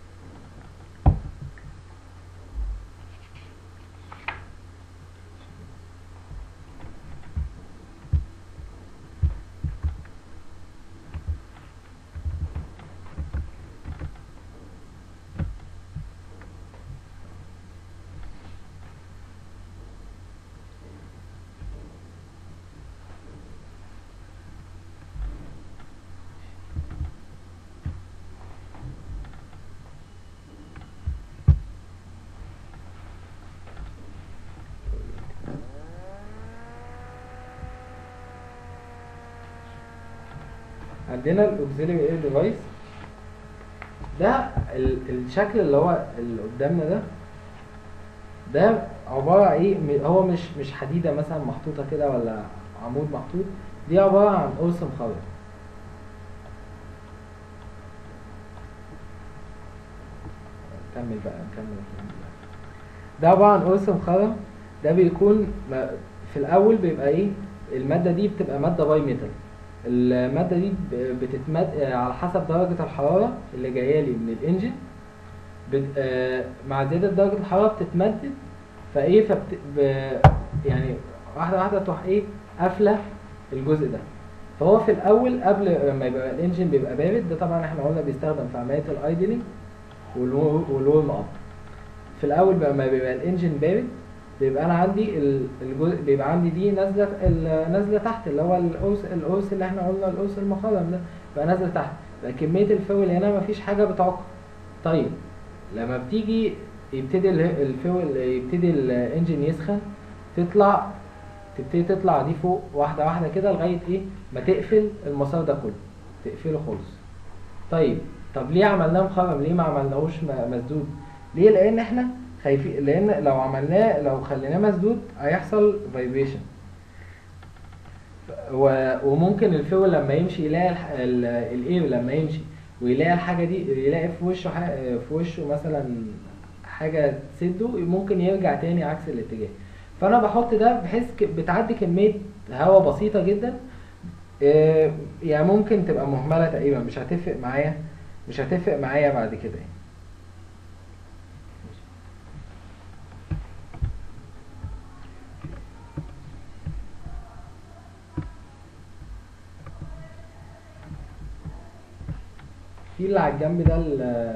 عندنا الاوكسيلري اير ديفايس ده ال- الشكل اللي هو اللي قدامنا ده ده عبارة ايه م- هو مش مش حديدة مثلا محطوطة كده ولا عمود محطوط دي عبارة عن قرص مخرط كمل بقى نكمل الكلام ده. ده عبارة عن قرص مخرم ده بيكون م- في الأول بيبقى إيه المادة دي بتبقى مادة باي ميتال المادة دي ب- بتتمد آه، على حسب درجة الحرارة اللي جاية لي من الإنجن بت... آه، مع زيادة درجة الحرارة بتتمدد فإيه فبت... ب... يعني واحدة واحدة تروح إيه قافلة الجزء ده فهو في الأول قبل لما يبقى الإنجن بيبقى بارد ده طبعا إحنا قلنا بيستخدم في عملية الأيدلينج والورم أب في الاول بقى ما بيبقى الانجن بارد بيبقى انا عندي ال- الجزء بيبقى عندي دي نازله ال- نازله تحت اللي هو القوس القوس اللي احنا قلنا القوس المخرم ده بقى نازل تحت بقى كميه الفول هنا مفيش حاجه بتعوق طيب لما بتيجي يبتدي ال- الفول يبتدي الانجن يسخن تطلع تبتدي تطلع دي فوق واحده واحده كده لغايه ايه ما تقفل المسار ده كله تقفله خالص طيب طب ليه عملناه مخرم ليه ما عملناهوش م- مسدود ليه لان احنا خايفين لان لو عملناه لو خليناه مسدود هيحصل فايبريشن و- وممكن الفيول لما يمشي يلاقي الح- ال- الاير لما يمشي ويلاقي الحاجه دي يلاقي في وشه ح- في وشه مثلا حاجه تسده ممكن يرجع تاني عكس الاتجاه فانا بحط ده بحيث ك- بتعدي كميه هواء بسيطه جدا آه، يعني ممكن تبقى مهمله تقريبا مش هتفرق معايا مش هتفرق معايا بعد كده يعني في اللي على الجنب ده ال-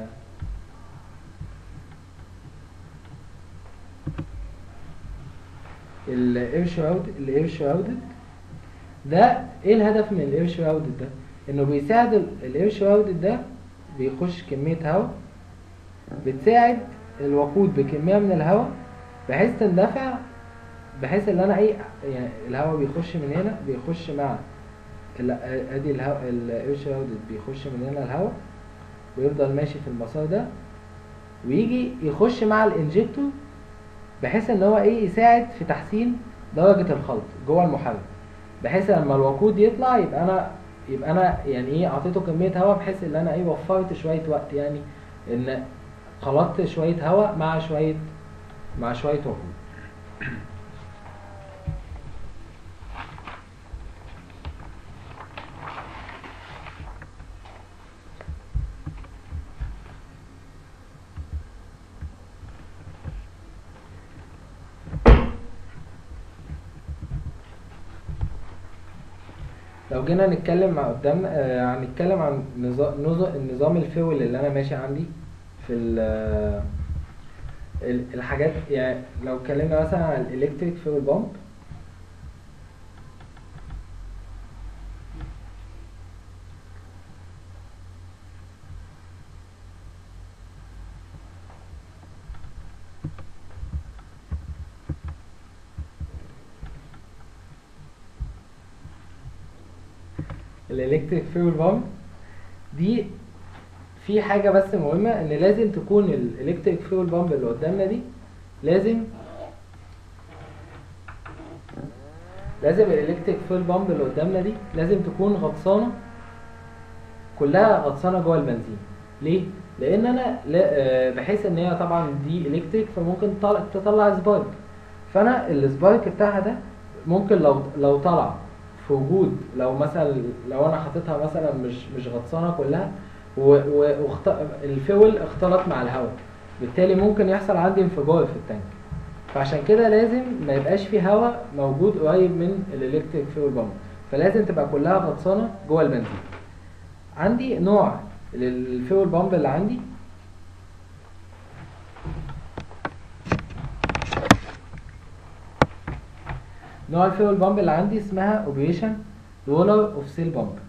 الاير شراود الاير شراودد ده ايه الهدف من الاير شراودد ده انه بيساعد ال- الاير شراودد ده بيخش كميه هواء بتساعد الوقود بكميه من الهواء بحيث تندفع بحيث ان انا ايه يعني الهواء بيخش من هنا بيخش مع ال- ادي الهواء الاير شراودد بيخش من هنا الهواء ويفضل ماشي في المسار ده ويجي يخش مع الانجكتور بحيث ان هو ايه يساعد في تحسين درجة الخلط جوه المحرك بحيث لما الوقود يطلع يبقى انا يبقى انا يعني ايه اعطيته كمية هواء بحيث ان انا ايه وفرت شوية وقت يعني ان خلطت شوية هواء مع شوية مع شوية وقود لو جينا نتكلم مع قدام آه، هنتكلم عن نظام النظام الفيول اللي انا ماشي عندي في ال ال- الحاجات يعني لو اتكلمنا مثلا عن الالكتريك فيول بامب الالكتريك فيول بامب دي في حاجة بس مهمة ان لازم تكون الالكتريك فيول بامب اللي قدامنا دي لازم لازم الالكتريك فيول بامب اللي قدامنا دي لازم تكون غطسانة كلها غطسانة جوه البنزين ليه؟ لان انا لا آه، بحيث ان هي طبعا دي الكتريك فممكن تطلع, تطلع سبارك فانا السبارك بتاعها ده ممكن لو لو طلع في وجود لو مثلا لو انا حاططها مثلا مش مش غطسانه كلها و- و- واخت... الفيول اختلط مع الهواء بالتالي ممكن يحصل عندي انفجار في التانك فعشان كده لازم ما يبقاش في هواء موجود قريب من الالكتريك فيول بامب فلازم تبقى كلها غطسانه جوه البنزين عندي نوع للفيول بامب اللي عندي نوع الفيول بامب اللي عندي اسمها اوبريشن رولر اوف سيل بامب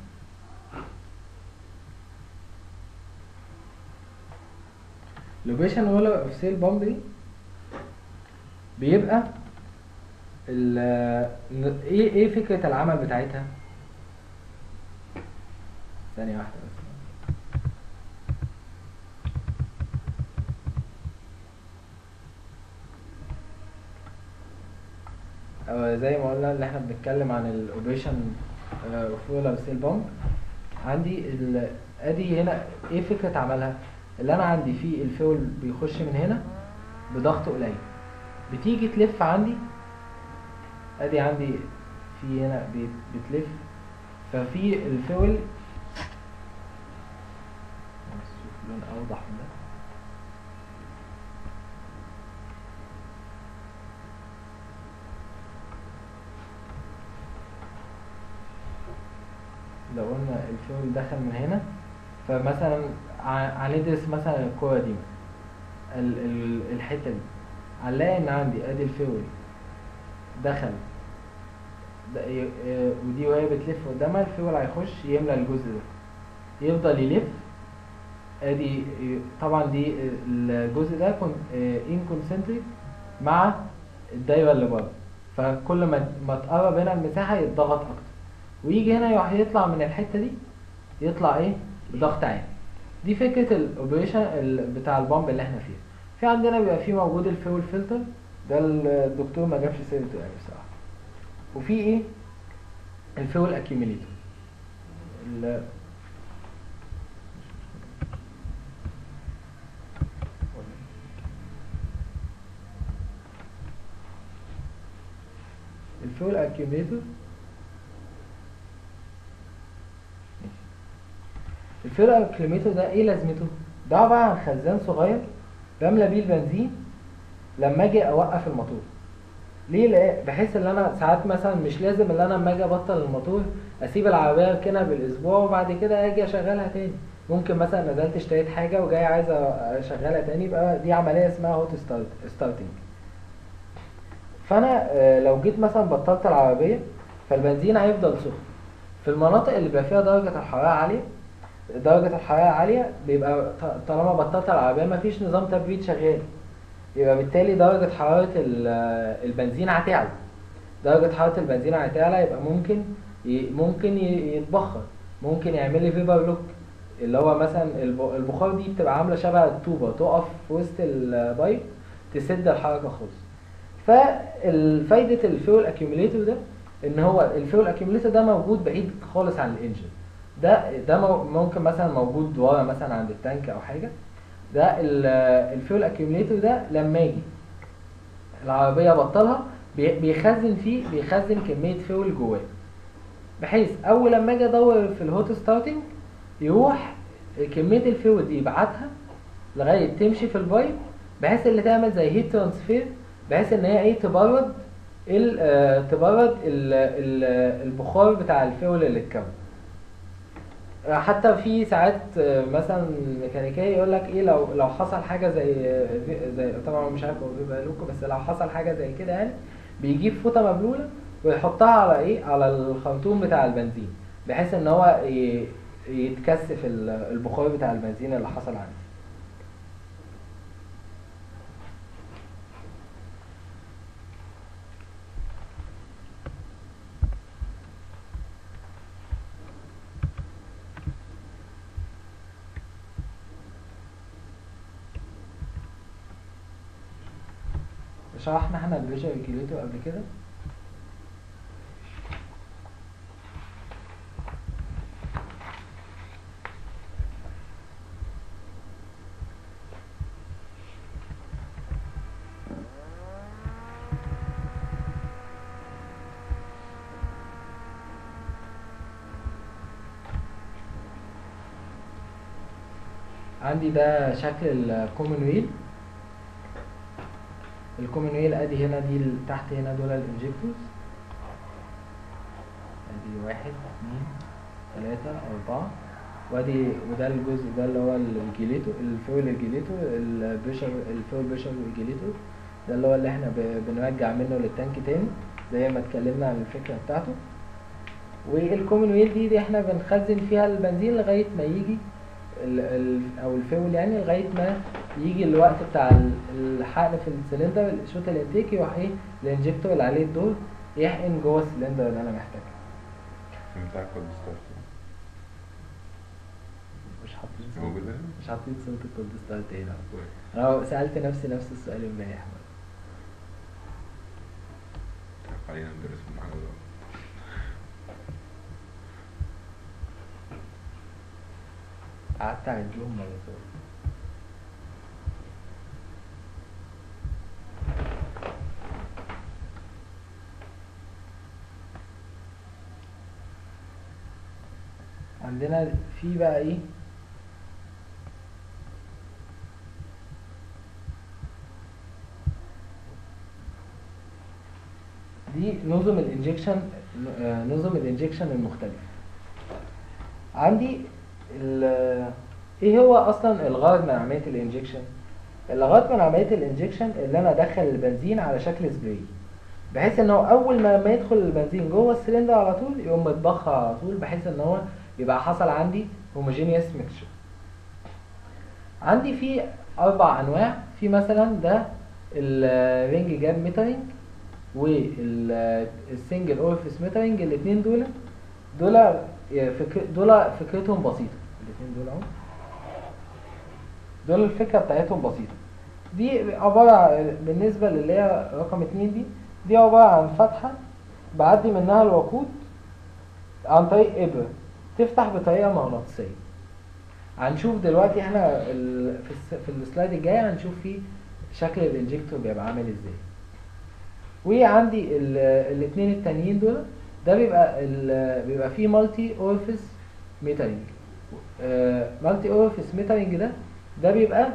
الاوبريشن رولر اوف سيل بامب دي بيبقى ال ايه ايه فكرة العمل بتاعتها ثانية واحدة بس أو زي ما قلنا اللي احنا بنتكلم عن الاوبريشن فولر سيل بامب عندي ال- ادي هنا ايه فكرة عملها اللي انا عندي فيه الفيول بيخش من هنا بضغط قليل بتيجي تلف عندي ادي عندي في هنا بت- بتلف ففي الفيول بس شوف لون اوضح من ده لو قلنا الفيول دخل من هنا فمثلا ع- هندرس مثلا الكورة دي ال- ال- الحتة دي هنلاقي ان عندي ادي الفيول دخل ده ي- آه، ودي وهي بتلف قدامها الفيول هيخش يملى الجزء ده يفضل يلف ادي ي- طبعا دي الجزء ده ان كونسنتريك مع الدايره اللي بره فكل ما ما تقرب هنا المساحه يتضغط اكتر ويجي هنا يروح يطلع من الحته دي يطلع ايه بضغط عالي دي فكره الاوبريشن بتاع البامب اللي احنا فيها في عندنا بيبقى في موجود الفيول فلتر ده الدكتور ما جابش سيرته يعني بصراحه وفي ايه الفيول اكيوميليتور ال- الفيول اكيوميليتور الفيول اكيوميليتور ده ايه لازمته ده عباره عن خزان صغير بملى بيه البنزين لما اجي اوقف الموتور ليه لا بحيث ان انا ساعات مثلا مش لازم ان انا لما اجي ابطل الموتور اسيب العربيه اركنها بالاسبوع وبعد كده اجي اشغلها تاني ممكن مثلا نزلت اشتريت حاجه وجاي عايز اشغلها تاني يبقى دي عمليه اسمها هوت ستارت ستارتنج فانا آه، لو جيت مثلا بطلت العربيه فالبنزين هيفضل سخن في المناطق اللي بيبقى فيها درجه الحراره عاليه درجه الحراره عاليه بيبقى ط- طالما بطلت العربيه مفيش نظام تبريد شغال يبقى بالتالي درجه حراره ال- البنزين هتعلى درجه حراره البنزين هتعلى يبقى ممكن ي- ممكن ي- يتبخر ممكن يعمل لي فيبر لوك اللي هو مثلا الب- البخار دي بتبقى عامله شبه الطوبه تقف في وسط البايب تسد الحركه خالص فالفايده الفيول اكيوميليتور ده ان هو الفيول اكيوميليتور ده موجود بعيد خالص عن الانجن ده ده مو- ممكن مثلا موجود ورا مثلا عند التانك او حاجه ده ال- الفيول اكيوميليتور ده لما يجي العربيه بطلها بي- بيخزن فيه بيخزن كميه فيول جواه بحيث اول لما اجي ادور في الهوت ستارتنج يروح كميه الفيول دي يبعتها لغايه تمشي في البايب بحيث اللي تعمل زي هيت ترانسفير بحيث ان هي ايه تبرد ال- آه، تبرد ال- ال- البخار بتاع الفيول اللي اتكون حتى في ساعات آه، مثلا ميكانيكيه يقول لك ايه لو لو حصل حاجه زي زي طبعا مش عارف هو بيبقى لكم بس لو حصل حاجه زي كده يعني بيجيب فوطه مبلوله ويحطها على ايه على الخرطوم بتاع البنزين بحيث ان هو ي- يتكثف ال- البخار بتاع البنزين اللي حصل عندي شرحنا احنا البريشر ريجوليتور قبل كده عندي ده شكل الكومن ويل الكومن ويل ادي هنا دي ال- تحت هنا دول الانجكتورز ادي واحد اتنين تلاتة اربعة وادي وده الجزء ده اللي هو الجيليتور الفيول الجيليتور البريشر الفيول بريشر الجيليتور ده اللي هو اللي احنا ب- بنرجع منه للتانك تاني زي ما اتكلمنا عن الفكرة بتاعته والكومن ويل دي, دي احنا بنخزن فيها البنزين لغاية ما يجي ال ال او الفيول يعني لغايه ما يجي الوقت بتاع ال- الحقن في السلندر الشوط الانتيك يروح ايه الانجكتور اللي عليه الدور يحقن جوه السلندر اللي انا محتاجه بتاع كود ستارت مش حاطين صوت- موجودة هنا؟ مش حاطين صوت الكولد ستارت هنا كويس. انا سالت نفسي نفس السؤال امبارح تعرف علينا ندرس من حاجة بقى. قعدت اعدهم مرتين عندنا في بقى ايه دي نظم الانجكشن آه، نظم الانجكشن المختلف عندي ال- ايه هو اصلا الغرض من عمليه الانجكشن الغرض من عمليه الانجكشن اللي انا ادخل البنزين على شكل سبراي بحيث ان هو اول ما ما يدخل البنزين جوه السلندر على طول يقوم متبخر على طول بحيث ان هو يبقى حصل عندي هوموجينيوس ميكشر عندي في اربع انواع في مثلا ده الرينج جاب ميترنج والسنجل اورفيس ميترنج الاثنين دول دول فكر دول فكرتهم بسيطه الاثنين دول اهو دول الفكره بتاعتهم بسيطه دي عباره عن- بالنسبه للي هي رقم اتنين دي دي عباره عن فتحه بعدي منها الوقود عن طريق ابره تفتح بطريقه مغناطيسيه هنشوف دلوقتي احنا ال... في, الس... في السلايد الجاي هنشوف فيه شكل الانجكتور بيبقى عامل ازاي وعندي ال... الاثنين التانيين دول ده بيبقى ال... بيبقى فيه مالتي اورفيس ميترنج مالتي اورفيس ميترنج ده ده بيبقى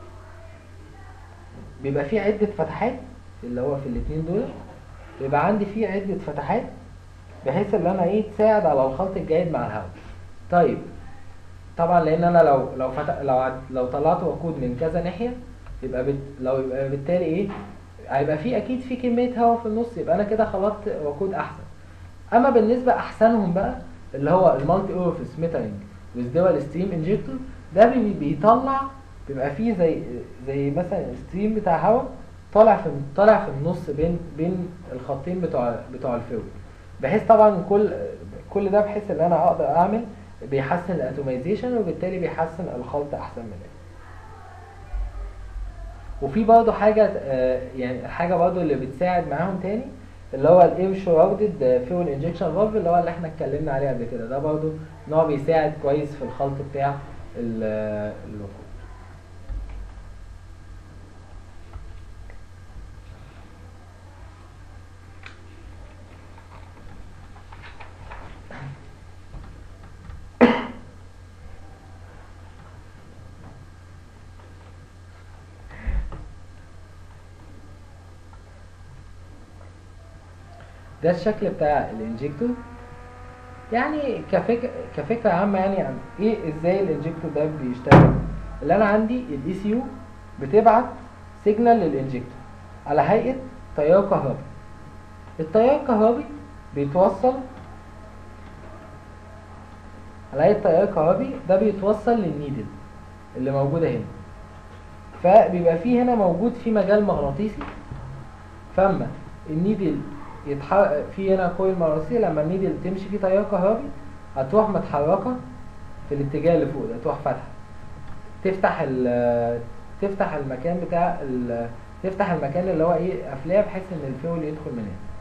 بيبقى فيه عدة فتحات اللي هو في الاثنين دول بيبقى عندي فيه عدة فتحات بحيث ان انا ايه تساعد على الخلط الجيد مع الهواء طيب طبعا لان انا لو لو فتح لو عد لو طلعت وقود من كذا ناحيه يبقى بت لو يبقى بالتالي ايه هيبقى في اكيد في كميه هواء في النص يبقى انا كده خلطت وقود احسن اما بالنسبه احسنهم بقى اللي هو المالتي اورفيس ميترنج with dual ستريم انجكتور ده بي- بيطلع بيبقى فيه زي زي مثلا ستريم بتاع هواء طالع في طالع في النص بين بين الخطين بتوع بتوع الفيول بحيث طبعا كل كل ده بحيث ان انا اقدر اعمل بيحسن الاتوميزيشن وبالتالي بيحسن الخلط احسن من الاول وفي برضه حاجه آه، يعني حاجه برضه اللي بتساعد معاهم تاني اللي هو الاير شراودد فيول انجكشن فالف اللي هو اللي احنا اتكلمنا عليه قبل كده ده برضه نوع بيساعد كويس في الخلط بتاع ال- الوقود ده الشكل بتاع الانجكتور يعني كفكرة كفكرة عامة يعني عن ايه ازاي الانجكتور ده بيشتغل اللي انا عندي الاي سي يو بتبعت سيجنال للانجكتور على هيئة تيار كهربي التيار الكهربي بيتوصل على هيئة تيار كهربي ده بيتوصل للنيدل اللي موجودة هنا فبيبقى فيه هنا موجود في مجال مغناطيسي فاما النيدل يتحرك في هنا كويل مغناطيسي لما النيدل تمشي فيه تيار كهربي هتروح متحركه في الاتجاه اللي فوق ده تروح فاتحه تفتح ال تفتح المكان بتاع ال تفتح المكان اللي هو ايه قافلاه بحيث ان الفيول يدخل من هنا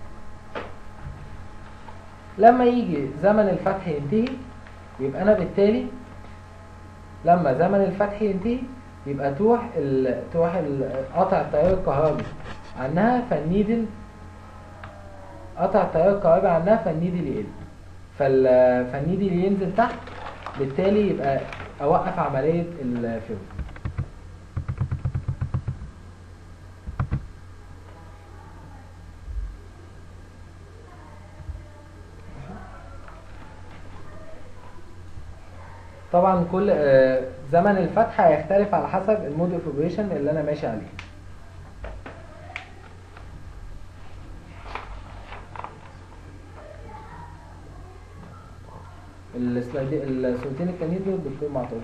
لما يجي زمن الفتح ينتهي يبقى انا بالتالي لما زمن الفتح ينتهي يبقى تروح ال... تروح ال... قطع التيار الكهربي عنها فالنيدل قطع التيار الكهربي عنها فالنيدل يقل فال... فالنيدل ينزل تحت بالتالي يبقى اوقف عملية الفيول طبعا كل آه، زمن الفتح هيختلف على حسب المود اوف اوبريشن اللي انا ماشي عليه السلايد الصورتين التانيين دول الدكتور ما عطاهمش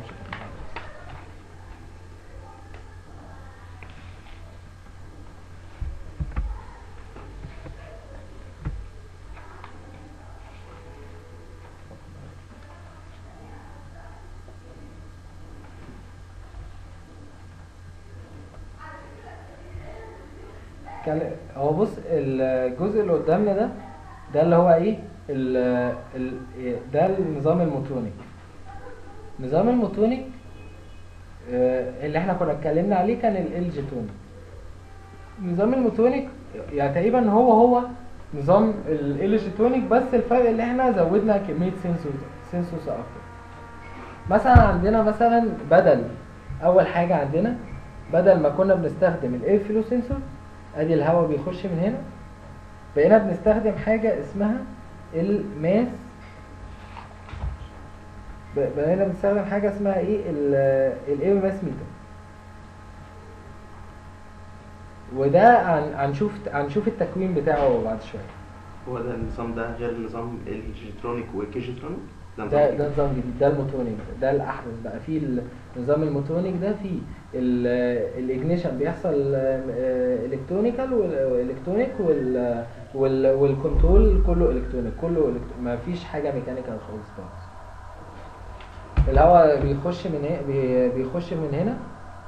كان- هو بص الجزء اللي قدامنا ده ده اللي هو ايه ال ال ده النظام الموتونيك نظام الموتونيك آه، اللي احنا كنا اتكلمنا عليه كان ال جيتونيك نظام الموتونيك يعني تقريبا هو هو نظام ال جيتونيك بس الفرق اللي احنا زودنا كمية سنسور سنسورز اكتر مثلا عندنا مثلا بدل اول حاجة عندنا بدل ما كنا بنستخدم الاير فلو سنسور ادي الهواء بيخش من هنا بقينا بنستخدم حاجة اسمها الماس ب- بقينا بنستخدم حاجة اسمها ايه الاير ماس ميتر وده هن- هنشوف هنشوف التكوين بتاعه بعد شوية هو ده النظام ده غير نظام الجيترونيك والكيجيترونيك ده نظام ده جديد. ده نظام جديد ده الموتونيك ده الاحدث بقى في النظام الموتونيك ده في الاجنيشن بيحصل الكترونيكال والالكترونيك وال والكنترول كله الكترونيك كله ما فيش حاجه ميكانيكال خالص خالص الهواء بيخش من هنا بي- بيخش من هنا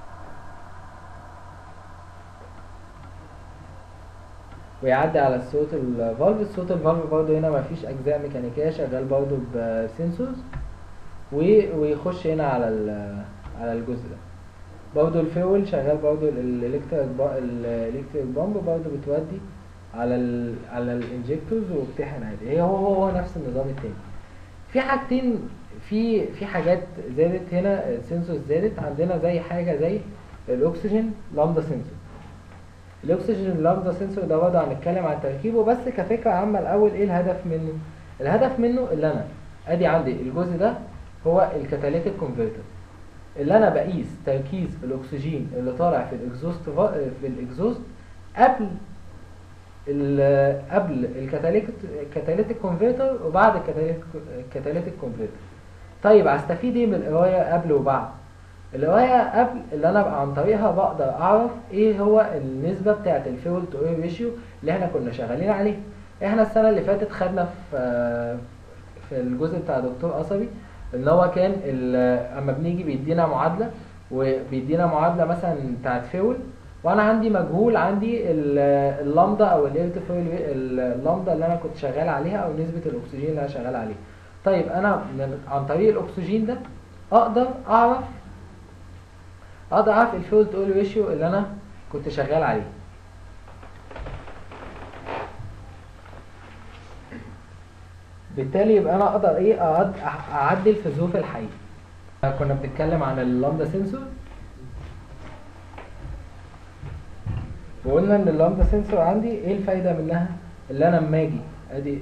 ويعدي على الصوت الفالف الصوت الفالف برضه هنا مفيش اجزاء ميكانيكيه شغال برضه بسنسورز و- ويخش هنا على ال- على الجزء ده برضه الفيول شغال برضه الالكتريك الالكتريك بامب برضه بتودي على ال على الانجكتورز وبتحقن عادي هي هو هو هو نفس النظام التاني في حاجتين في في حاجات زادت هنا سنسورز زادت عندنا زي حاجه زي الاكسجين لامدا سنسور الاكسجين لامدا سنسور ده برضه هنتكلم عن تركيبه بس كفكره عامه الاول ايه الهدف منه الهدف منه اللي انا ادي عندي الجزء ده هو الكاتاليتيك كونفرتر اللي انا بقيس تركيز الاكسجين اللي طالع في الاكزوست فا- في الاكزوست قبل ال- قبل الكاتاليتيك الكاتاليتيك كونفرتر وبعد الكاتاليتيك الكاتاليتيك كونفرتر طيب هستفيد ايه من القرايه قبل وبعد القرايه قبل اللي انا بقى عن طريقها بقدر اعرف ايه هو النسبه بتاعه الفيول تو اير ريشيو اللي احنا كنا شغالين عليه احنا السنه اللي فاتت خدنا في في الجزء بتاع دكتور قصبي ان هو كان ال- اما بنيجي بيدينا معادله وبيدينا معادله مثلا بتاعت فيول وانا عندي مجهول عندي ال- اللامدا او الايرت فيول اللامدا اللي انا كنت شغال عليها او نسبه الاكسجين اللي انا شغال عليها طيب انا من عن طريق الاكسجين ده اقدر اعرف اقدر اعرف الفيول تو اير ريشيو اللي انا كنت شغال عليه بالتالي يبقى انا اقدر ايه أعد- أع- اعدل في ظروف الحقيقه كنا بنتكلم عن اللامدا سنسور وقلنا ان اللامدا سنسور عندي ايه الفايده منها اللي انا لما اجي ادي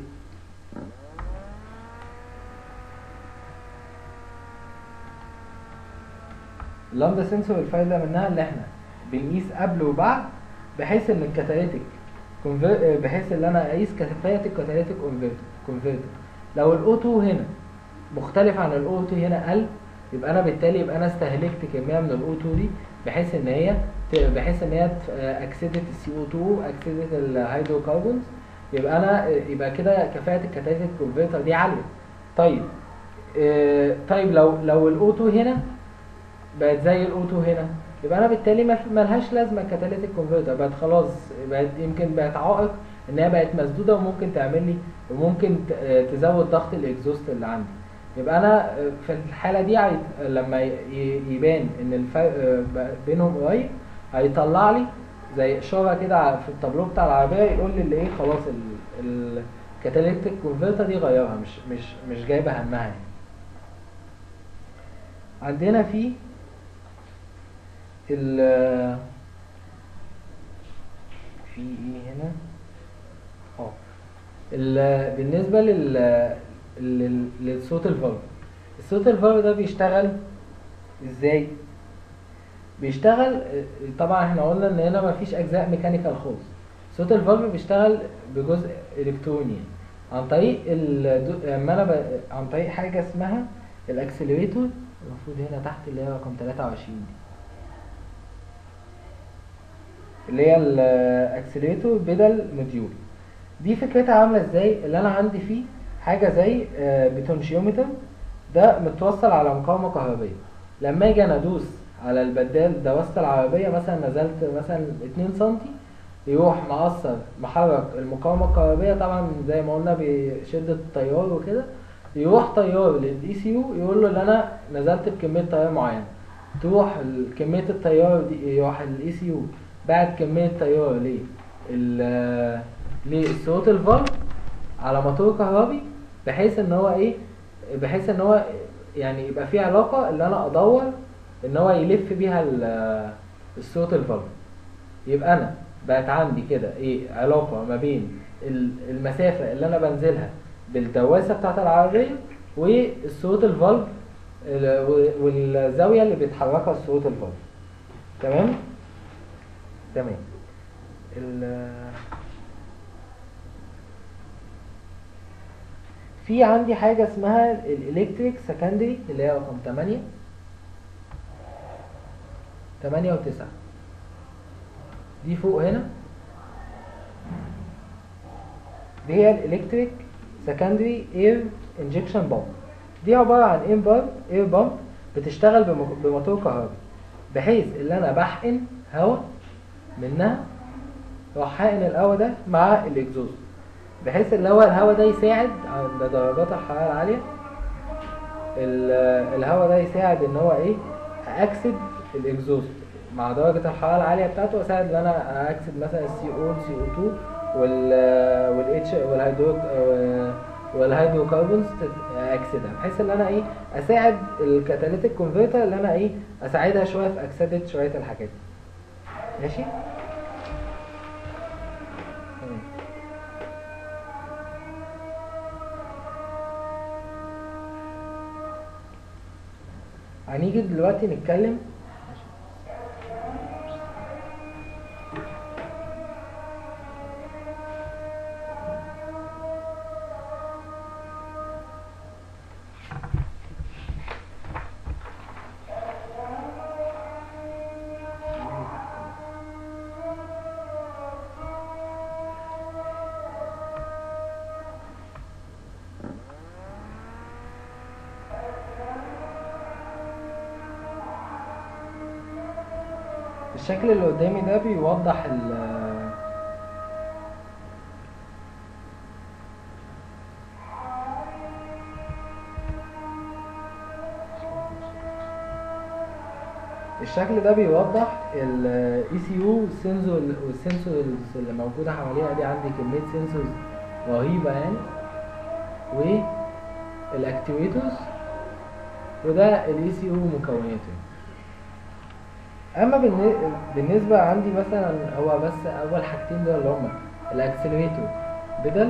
اللامدا سنسور الفايده منها اللي احنا بنقيس قبل وبعد بحيث ان الكاتاليتيك conver- بحيث ان انا اقيس كفاءه الكاتاليتيك كونفرتر لو الاوتو هنا مختلف عن الاوتو هنا قل يبقى انا بالتالي يبقى انا استهلكت كميه من الاوتو دي بحيث ان هي ت- بحيث ان هي ت- اكسدت السي او 2 اكسدت الهيدروكربونز يبقى انا يبقى كده كفاءه الكاتاليتيك كونفرتر دي عاليه طيب آه، طيب لو لو الاوتو هنا بقت زي الاوتو هنا يبقى انا بالتالي ما في- ملهاش لازمه الكاتاليتيك كونفرتر بقت خلاص بقت يمكن بقت عائق ان هي بقت مسدوده وممكن تعمل لي وممكن ت- آه، تزود ضغط الاكزوست اللي عندي يبقى انا آه، في الحاله دي هيت- لما ي- ي- يبان ان الفرق آه، ب- بينهم قريب هيطلع لي زي اشاره كده ع- في التابلو بتاع العربيه يقول لي اللي ايه خلاص الكاتاليتيك كونفرتر دي غيرها مش مش مش جايبه همها يعني. عندنا في ال في ايه هنا اه ال- بالنسبه لل لل- للصوت الفالف الصوت الفالف ده بيشتغل ازاي بيشتغل آه، طبعا احنا قلنا ان هنا مفيش اجزاء ميكانيكال خالص صوت الفالف بيشتغل بجزء الكتروني عن طريق ال لما انا ب... عن طريق حاجه اسمها الاكسلريتور المفروض هنا تحت اللي هي رقم 23 دي اللي هي الاكسلريتور بدل موديول دي فكرتها عامله ازاي اللي انا عندي فيه حاجه زي آه، بوتنشيومتر ده متوصل على مقاومه كهربيه لما اجي انا ادوس على البدال دوست العربيه مثلا نزلت مثلا 2 سم يروح مقصر محرك المقاومه الكهربيه طبعا زي ما قلنا بشده التيار وكده يروح طيار للاي سي يو يقول له ان انا نزلت بكميه تيار معينه تروح ال- كميه التيار دي يروح الاي سي يو بعت كميه تيار ل ال- للصوت الفالف على موتور كهربي بحيث ان هو ايه بحيث ان هو يعني يبقى في علاقه اللي انا ادور ان هو يلف بيها ال- الصوت الفالف يبقى انا بقت عندي كده ايه علاقه ما بين ال- المسافه اللي انا بنزلها بالدواسه بتاعت العربيه والصوت الفالف ال- و- والزاويه اللي بيتحركها الصوت الفالف تمام تمام ال- في عندي حاجه اسمها الالكتريك سكندري اللي هي رقم 8 تمانية وتسعة دي فوق هنا دي هي الالكتريك سكندري اير انجكشن بامب دي عباره عن امبارد اير بامب بتشتغل بمو- بموتور كهربي بحيث ان انا بحقن هواء منها راح حقن الهواء ده مع الاكزوست بحيث ان هو الهواء ده يساعد عند درجات الحراره العاليه ال- الهواء ده يساعد ان هو ايه اكسد الاكزوست مع درجه الحراره العاليه بتاعته اساعد ان انا اكسد مثلا السي او السي او 2 وال والاتش والهيدرو والهيدروكربونز اكسدها بحيث ان انا ايه اساعد الكاتاليتيك كونفرتر اللي انا ايه اساعدها شويه في اكسده شويه الحاجات دي ماشي تمام. هنيجي دلوقتي نتكلم الشكل اللي قدامي ده بيوضح ال الشكل ده بيوضح ال ECU والسنسور والسنسورز اللي موجودة حواليها دي عندي كمية سنسورز رهيبة يعني والاكتويتورز وده ال ECU مكوناته اما بالن- بالنسبة عندي مثلا هو بس اول حاجتين دول اللي هما الاكسلريتور بدل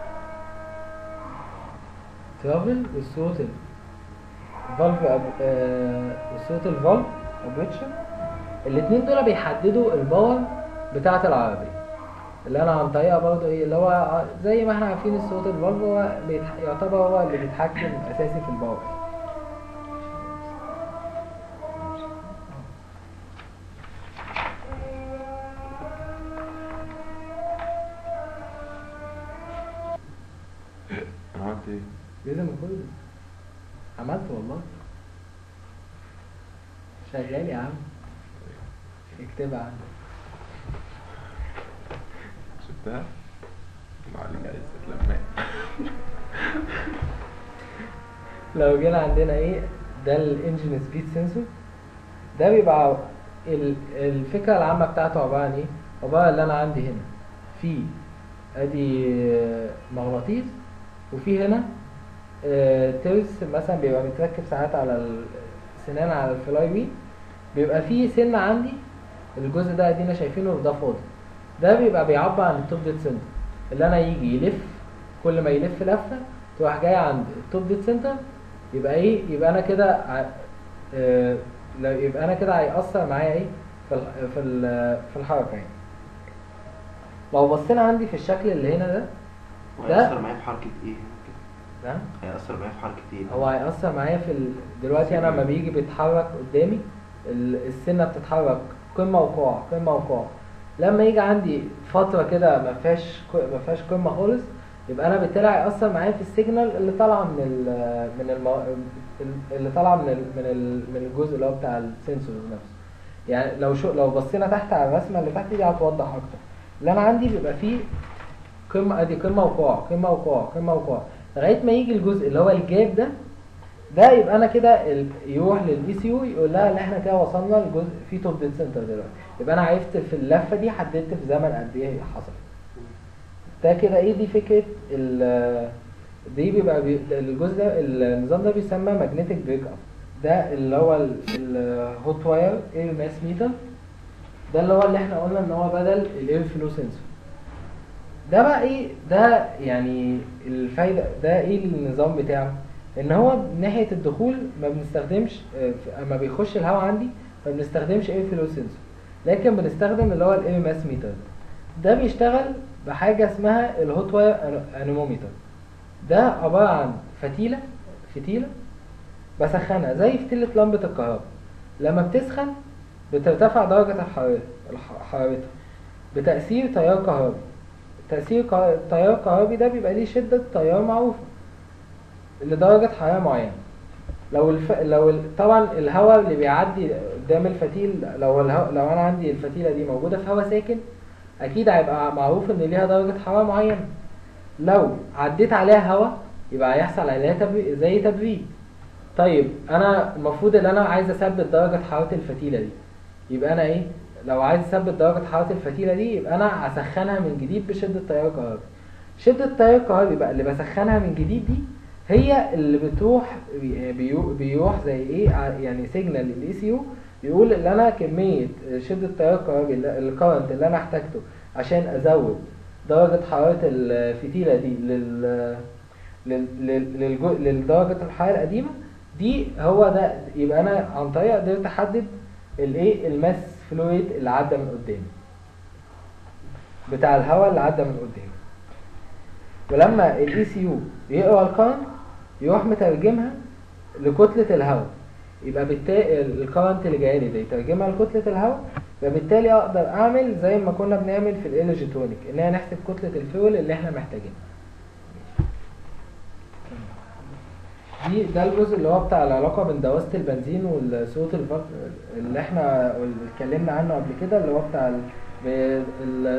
ترافل والثروتل فالف والثروتل فالف اوبريتشن الاتنين دول بيحددوا الباور بتاعة العربية اللي انا عن طريقها برضه ايه اللي هو زي ما احنا عارفين الثروتل فالف هو بيتح- يعتبر هو اللي بيتحكم اساسي في الباور انا عملت ايه؟ لازم اقول عملت والله شغال يا عم اكتبها عندك شفتها؟ الله عليك عايز لما لو جينا عندنا ايه ده الانجن سبيد سنسور ده بيبقى ال- الفكره العامه بتاعته عباره عن ايه عباره اللي انا عندي هنا في ادي مغناطيس وفي هنا آه، ترس مثلا بيبقى متركب ساعات على السنان على الفلاي ويل بيبقى فيه سن عندي الجزء ده ادينا شايفينه وده فاضي ده بيبقى بيعبر عن التوب ديت سنتر اللي انا يجي يلف كل ما يلف لفه تروح جاي عند التوب ديت سنتر يبقى ايه يبقى انا كده ع- آه، لو يبقى انا كده هيأثر معايا ايه في ال في ال في الحركه يعني لو بصينا عندي في الشكل اللي هنا ده ده- وهيأثر معايا في حركة ايه؟ ده هيأثر معايا في حركة ايه؟ هو هيأثر معايا في ال... دلوقتي انا لما بيجي بيتحرك قدامي ال- السنه بتتحرك قمه وقاع قمه وقاع لما يجي عندي فتره كده ما فيهاش ق- ما فيهاش قمه خالص يبقى انا بالتالي هيأثر معايا في السيجنال اللي طالعه من ال من المو... اللي طالعه من ال... من ال... من الجزء اللي هو بتاع السنسور نفسه يعني لو شو لو بصينا تحت على الرسمه اللي تحت دي هتوضح اكتر اللي انا عندي بيبقى فيه قمه ادي قمه وقاع قمه وقاع قمه وقاع لغايه ما يجي الجزء اللي هو الجاب ده ده يبقى انا كده ال- يروح للاي سي يو يقول لها ان احنا كده وصلنا لجزء في توب ديت سنتر دلوقتي يبقى انا عرفت في اللفه دي حددت في زمن قد ايه هي حصلت ده كده ايه دي فكره ال دي بيبقى بي الجزء ده النظام ده بيسمى ماجنتيك بريك اب ده اللي هو الهوت واير اير ماس ميتر ده اللي هو اللي احنا قلنا ان هو بدل الاير فلو سنسور ده بقى ايه ده يعني الفايده ده ايه النظام بتاعه ان هو من ناحيه الدخول ما بنستخدمش آه، ف- اما بيخش الهواء عندي ما بنستخدمش اير فلو سنسور لكن بنستخدم اللي هو الاير ماس ميتر ده بيشتغل بحاجه اسمها الهوت واير انوموميتر ده عباره عن فتيله فتيله بسخنها زي فتيله لمبه الكهرباء لما بتسخن بترتفع درجة الحرارة الح- حرارتها بتأثير تيار كهربي تأثير كه- التيار الكهربي ده بيبقى ليه شدة تيار معروفة لدرجة حرارة معينة لو الف... لو ال... طبعا الهواء اللي بيعدي قدام الفتيل لو الهو... لو انا عندي الفتيلة دي موجودة في هواء ساكن اكيد هيبقى معروف ان ليها درجة حرارة معينة لو عديت عليها هواء يبقى هيحصل عليها تبريد زي تبريد طيب انا المفروض ان انا عايز اثبت درجة حرارة الفتيلة دي يبقى انا ايه لو عايز اثبت درجة حرارة الفتيلة دي يبقى انا اسخنها من جديد بشدة تيار كهربي شدة التيار الكهربي بقى اللي بسخنها من جديد دي هي اللي بتروح بي- بيرو- بيروح زي ايه ع- يعني سيجنال للاي سي يو يقول ان انا كمية شدة التيار الكهربي اللي- الكرنت اللي انا احتاجته عشان ازود درجة حرارة الفتيلة دي لل لل- لل- للجو- لدرجة الحرارة القديمة دي هو ده يبقى انا عن طريق قدرت احدد الايه الماس فلويد اللي عدى من قدامي بتاع الهواء اللي عدى من قدامي ولما الاي سي يو يقرا الكرنت يروح مترجمها لكتلة الهواء يبقى بالتالي الكرنت اللي جاي لي ده يترجمها لكتلة الهواء فبالتالي اقدر اعمل زي ما كنا بنعمل في الالكترونيك ان انا نحسب كتلة الفيول اللي احنا محتاجينها دي ده الجزء اللي هو بتاع العلاقة بين دواسة البنزين والصوت الفرق اللي احنا اللي اتكلمنا عنه قبل كده اللي هو بتاع ال... ب- ال...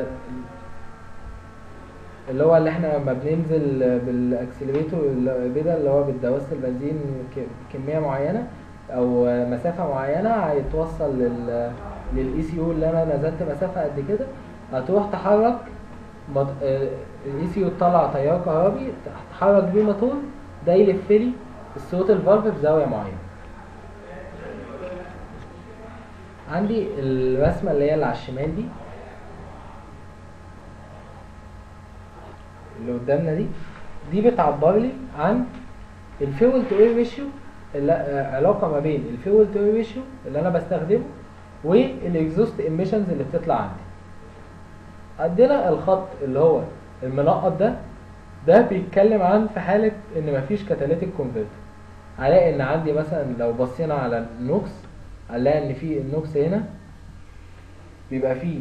اللي هو اللي احنا لما بننزل بالاكسلريتور البيضاء اللي هو بالدواسة البنزين ك- كمية معينة او مسافة معينة هيتوصل لل للاي سي يو اللي انا نزلت مسافة قد كده هتروح تحرك الاي سي يو تطلع تيار كهربي تحرك بيه موتور ده يلف لي الصوت الفالف في زاوية معينة عندي الرسمة اللي هي اللي على الشمال دي اللي قدامنا دي دي بتعبر لي عن الفيول تو اير ريشيو علاقة ما بين الفيول تو اير ريشيو اللي انا بستخدمه والاكزوست ايميشنز اللي بتطلع عندي عندنا الخط اللي هو المنقط ده ده بيتكلم عن في حالة ان مفيش كاتاليتيك كونفرتر هلاقي ان عندي مثلا لو بصينا على النوكس هنلاقي ان في النوكس هنا بيبقى فيه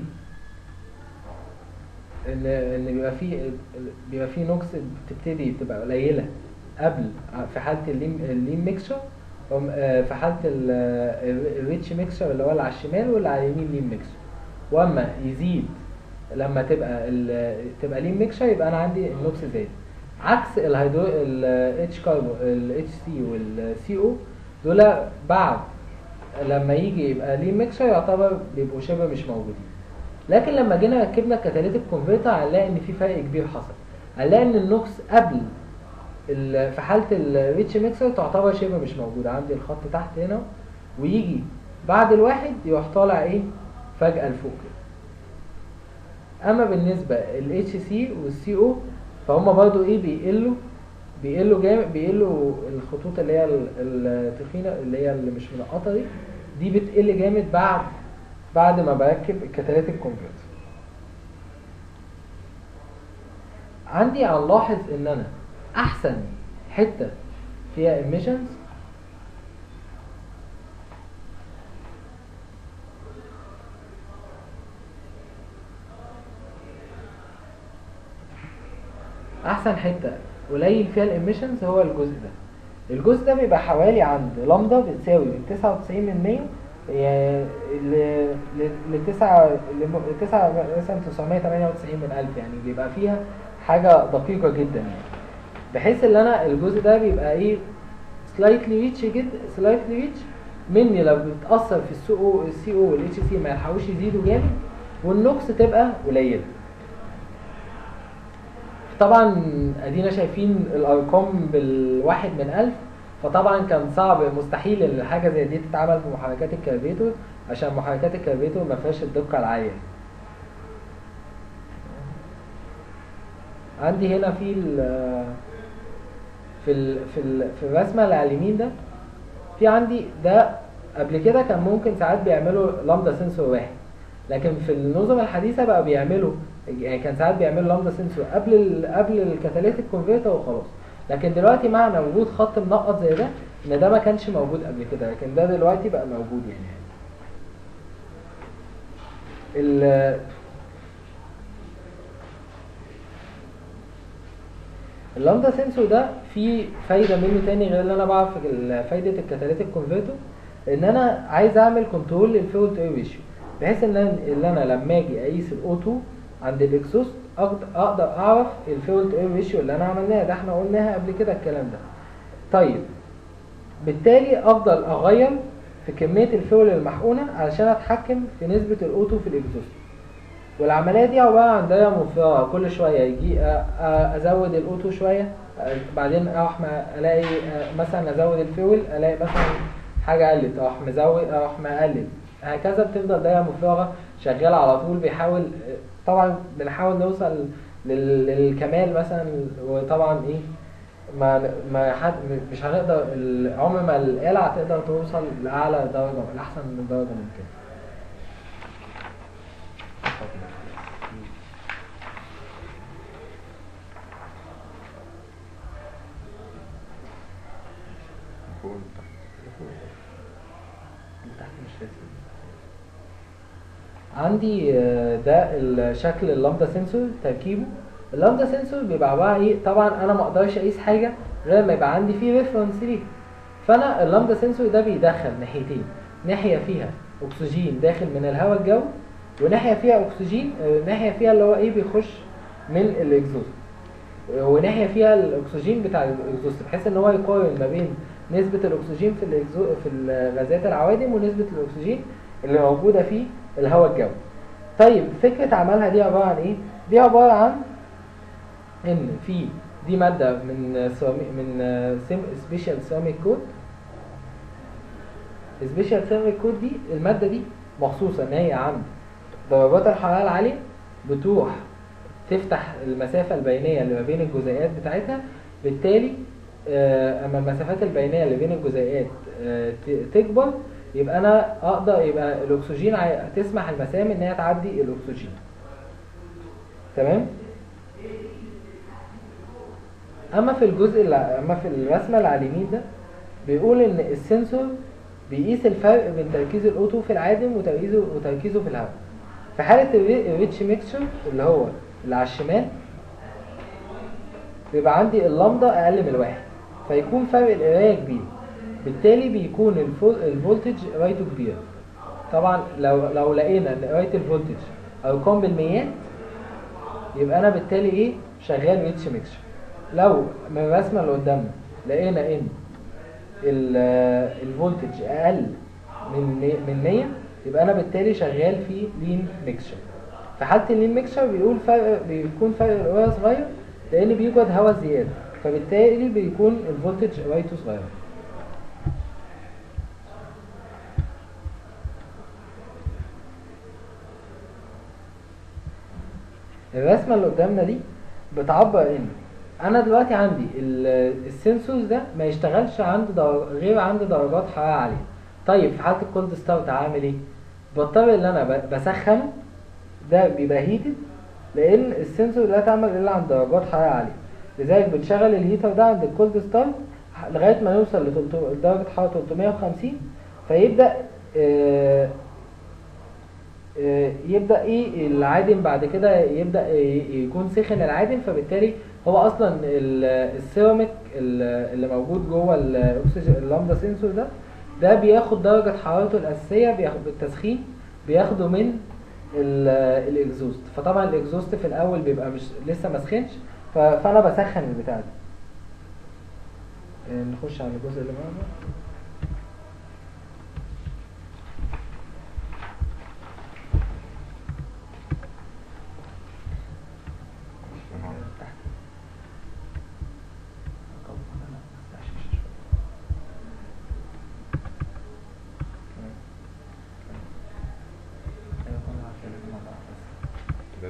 ان ان بيبقى فيه بيبقى فيه نوكس بتبتدي تبقى قليله قبل في حاله الليم الليم ميكشر في حاله ال- الريتش ميكشر اللي هو اللي على الشمال واللي على اليمين ليم ميكشر واما يزيد لما تبقى ال- تبقى ليم ميكشر يبقى انا عندي النوكس زاد عكس الهيدرو الاتش كاربو الاتش سي والسي او دول بعد لما يجي يبقى ليه ميكشر يعتبر بيبقوا شبه مش موجودين لكن لما جينا ركبنا الكاتاليتيك كونفرتر هنلاقي ان في فرق كبير حصل هنلاقي ان النوكس قبل ال- في حاله الريتش ميكسر تعتبر شبه مش موجوده عندي الخط تحت هنا ويجي بعد الواحد يروح طالع ايه فجاه لفوق كده اما بالنسبه ال سي والسي او فهم برضو ايه بيقلوا بيقلوا جامد بيقلوا الخطوط اللي هي ال- التخينه اللي هي اللي مش منقطه دي دي بتقل جامد بعد بعد ما بركب الكاتاليتيك كونفرتر عندي هنلاحظ ان انا احسن حته فيها emissions احسن حته قليل فيها الاميشنز هو الجزء ده الجزء ده بيبقى حوالي عند لامدا بتساوي 99 من 100 يعني ل ل 9 ل 9 مثلا 998 من 1000 يعني بيبقى فيها حاجه دقيقه جدا يعني بحيث ان انا الجزء ده بيبقى ايه سلايتلي ريتش جدا سلايتلي ريتش مني لو بتاثر في السي او السي او والاتش سي ما يلحقوش يزيدوا جامد والنوكس تبقى قليله طبعا ادينا شايفين الارقام بالواحد من الف فطبعا كان صعب مستحيل ان حاجه زي دي تتعمل في محركات الكربيتور عشان محركات الكربيتور ما فيهاش الدقه العاليه دي. عندي هنا في ال في ال في ال في الرسمه اللي على اليمين ده في عندي ده قبل كده كان ممكن ساعات بيعملوا لامدا سنسور واحد لكن في النظم الحديثه بقى بيعملوا يعني كان ساعات بيعملوا لامدا سنسور قبل ال قبل الكاتاليتيك كونفرتر وخلاص لكن دلوقتي معنى وجود خط منقط زي ده ان ده ما كانش موجود قبل كده لكن ده دلوقتي بقى موجود يعني ال اللامدا سنسور ده فيه فايده منه تاني غير اللي انا بعرف ال- فايده الكاتاليتيك كونفرتر ان انا عايز اعمل كنترول للفيول تو اير ريشيو بحيث ان انا ان انا لما اجي اقيس الاوتو عند الاكسوست اقدر اقدر اعرف الفيول تو اير ريشيو اللي انا عملناها ده احنا قلناها قبل كده الكلام ده طيب بالتالي افضل اغير في كميه الفيول المحقونه علشان اتحكم في نسبه الاوتو في الاكزوست والعمليه دي عباره عن دايره مفرغه كل شويه يجي أ- أ- ازود الاوتو شويه أ- بعدين اروح ما الاقي أ- مثلا ازود الفيول الاقي مثلا حاجه قلت اروح مزود اروح مقلل هكذا بتفضل دايره مفرغه شغاله على طول بيحاول طبعا بنحاول نوصل لل- للكمال مثلا وطبعا ايه ما ما حد مش هنقدر ال- عمر ما الآلة هتقدر توصل لأعلى درجة لأحسن من درجة ممكنة. فوق تحت تحت مش راسم. عندي آه، ده الشكل اللامدا سنسور تركيبه اللامدا سنسور بيبقى عباره ايه طبعا انا ما اقدرش اقيس حاجه غير ما يبقى عندي فيه ريفرنس ليه فانا اللامدا سنسور ده بيدخل ناحيتين ناحيه فيها اكسجين داخل من الهواء الجوي وناحيه فيها اكسجين آه، ناحيه فيها اللي هو ايه بيخش من الاكزوست وناحيه فيها الاكسجين بتاع الاكزوست بحيث ان هو يقارن ما بين نسبه الاكسجين في الإكزو في الغازات العوادم ونسبه الاكسجين اللي موجوده في الهواء الجوي طيب فكره عملها دي عباره عن ايه دي عباره عن ان في دي ماده من سيرامي- من سبيشال سيراميك كود سبيشال سيراميك كود دي الماده دي مخصوصه ان هي عند درجات الحراره العاليه بتروح تفتح المسافة البينية اللي ما بين الجزيئات بتاعتها بالتالي آه، اما المسافات البينية اللي بين الجزيئات آه، ت- تكبر يبقى انا اقدر يبقى الاكسجين عاي- تسمح المسام ان هي تعدي الاكسجين تمام اما في الجزء اللي اما في الرسمه اللي على اليمين ده بيقول ان السنسور بيقيس الفرق بين تركيز الاوتو في العادم وتركيزه وتركيزه في الهواء في حاله الري- الريتش ميكشر اللي هو اللي على الشمال بيبقى عندي اللامدا اقل من الواحد فيكون فرق القرايه كبير بالتالي بيكون الفول- الفولتج قرايته كبيره طبعا لو لو لقينا ان قرايه الفولتج ارقام بالميات يبقى انا بالتالي ايه شغال ريتش ميكشر لو من الرسمه اللي قدامنا لقينا ان ال- الفولتج اقل من مي- من 100 يبقى انا بالتالي شغال في لين ميكشر في حاله اللين ميكشر بيقول فرق بيكون فرق القرايه صغير لان بيوجد هواء زياده فبالتالي بيكون الفولتج قرايته صغيره الرسمه اللي قدامنا دي بتعبر ان انا دلوقتي عندي ال- السنسورز ده ما يشتغلش عند در... غير عند درجات حراره عاليه طيب في حاله الكولد ستارت هعمل ايه بضطر ان انا ب- بسخنه ده بيبقى هيتد لان السنسور لا تعمل الا عند درجات حراره عاليه لذلك بنشغل الهيتر ده عند الكولد ستارت لغايه ما نوصل لتلت- لدرجه حراره 350 فيبدا آه، آه، يبدا ايه العادم بعد كده يبدا ي- يكون سخن العادم فبالتالي هو اصلا ال- السيراميك ال- اللي موجود جوه الاكسجين اللامدا سنسور ده ده بياخد درجه حرارته الاساسيه بياخد بالتسخين بياخده من ال- الاكزوست فطبعا الاكزوست في الاول بيبقى مش لسه ما سخنش ف- فانا بسخن البتاع ده آه، نخش على الجزء اللي بعده تحت كده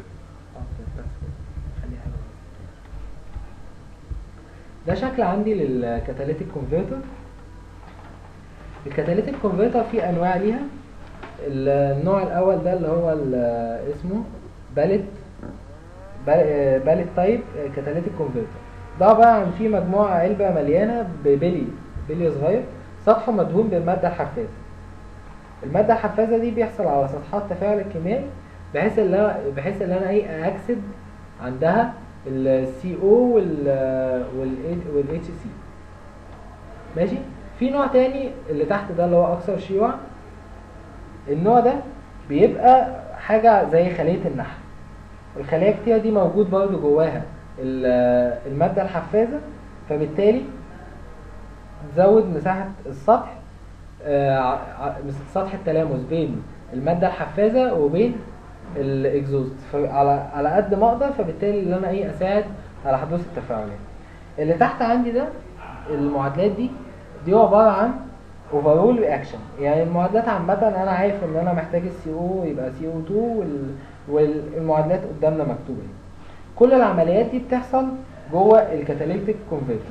ده شكل عندي للكاتاليتيك كونفرتر الكاتاليتيك كونفرتر في انواع ليها النوع الاول ده اللي هو ال- اسمه باليت باليت تايب كاتاليتيك كونفرتر ده عباره عن فيه مجموعه علبه مليانه ببلي بلي صغير سطحه مدهون بالماده الحفازه الماده الحفازه دي بيحصل على سطحات تفاعل الكيميائي بحيث ان انا بحيث ان انا ايه اكسد عندها السي او والاتش سي ماشي في نوع تاني اللي تحت ده اللي هو اكثر شيوعا النوع ده بيبقى حاجه زي خليه النحل الخلايا الكتيره دي موجود برضو جواها ال- الماده الحفازه فبالتالي تزود مساحه السطح آه، ع- ع- سطح التلامس بين الماده الحفازه وبين الاكزوست فعلى على قد ما اقدر فبالتالي اللي انا ايه اساعد على حدوث التفاعلات اللي تحت عندي ده المعادلات دي دي عباره عن اوفرول رياكشن يعني المعادلات عامه انا عارف ان انا محتاج السي او يبقى سي او 2 وال... والمعادلات قدامنا مكتوبه هنا. كل العمليات دي بتحصل جوه الكاتاليتيك كونفرتر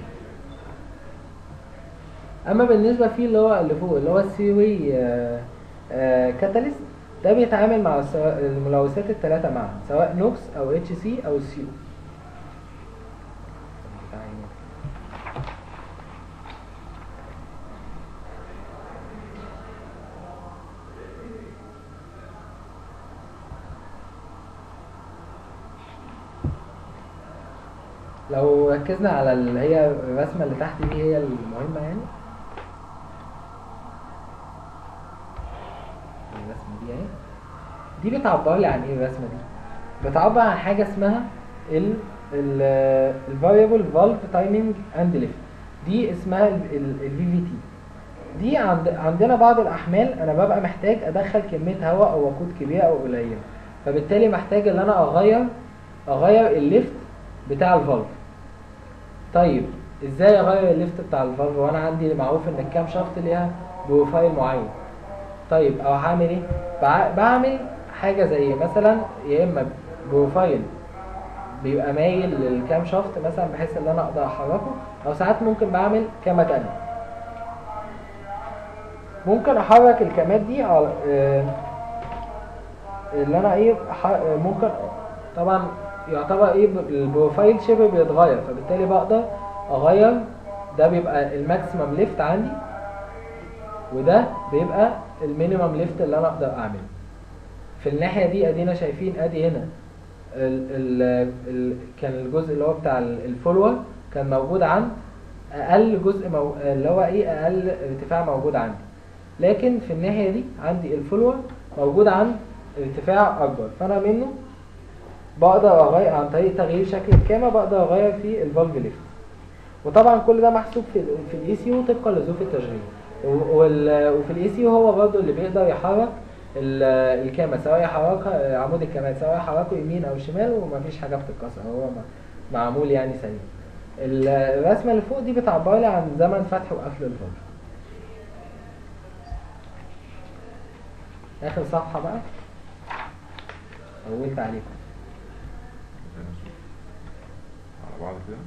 اما بالنسبه فيه اللي هو اللي فوق اللي هو السي وي كاتاليست ده بيتعامل مع الس- الملوثات الثلاثه معا سواء نوكس او اتش سي او سي او لو ركزنا على اللي هي الرسمة اللي تحت دي هي المهمة يعني الرسمة دي اهي دي بتعبر لي عن ايه الرسمة دي بتعبر عن حاجة اسمها ال ال ال variable valve timing and lift دي اسمها ال ال في في تي دي عند عندنا بعض الاحمال انا ببقى محتاج ادخل كميه هواء او وقود كبيره او قليله فبالتالي محتاج ان انا اغير اغير الليفت بتاع الفالف طيب ازاي اغير الليفت بتاع الفالف وانا عندي معروف ان الكام شافت ليها بروفايل معين طيب او هعمل ايه بع- بعمل حاجه زي مثلا يا اما بروفايل بيبقى مايل للكام شافت مثلا بحيث ان انا اقدر احركه او ساعات ممكن بعمل كامه تانية ممكن احرك الكامات دي على آه، اللي انا ايه ح- آه، ممكن طبعا يعتبر ايه ب- البروفايل شبه بيتغير فبالتالي بقدر اغير ده بيبقى الماكسيمم ليفت عندي وده بيبقى المينيمم ليفت اللي انا اقدر اعمله في الناحيه دي ادينا شايفين ادي هنا ال ال ال كان الجزء اللي هو بتاع ال- الفولور كان موجود عند اقل جزء مو... اللي هو ايه اقل ارتفاع موجود عندي لكن في الناحيه دي عندي الفولور موجود عند ارتفاع اكبر فانا منه بقدر اغير عن طريق تغيير شكل الكاميرا بقدر اغير في الفالف ليفت وطبعا كل ده محسوب في ال في الاي سي يو طبقا لظروف التشغيل و- وال- وفي الاي سي يو هو برضه اللي بيقدر يحرك ال- الكاميرا سواء يحركها عمود الكاميرا سواء يحركه يمين او شمال ومفيش حاجه بتتكسر هو م- معمول يعني سليم ال- الرسمه اللي فوق دي بتعبر لي عن زمن فتح وقفل الفالف اخر صفحه بقى طولت عليكم على بعض كده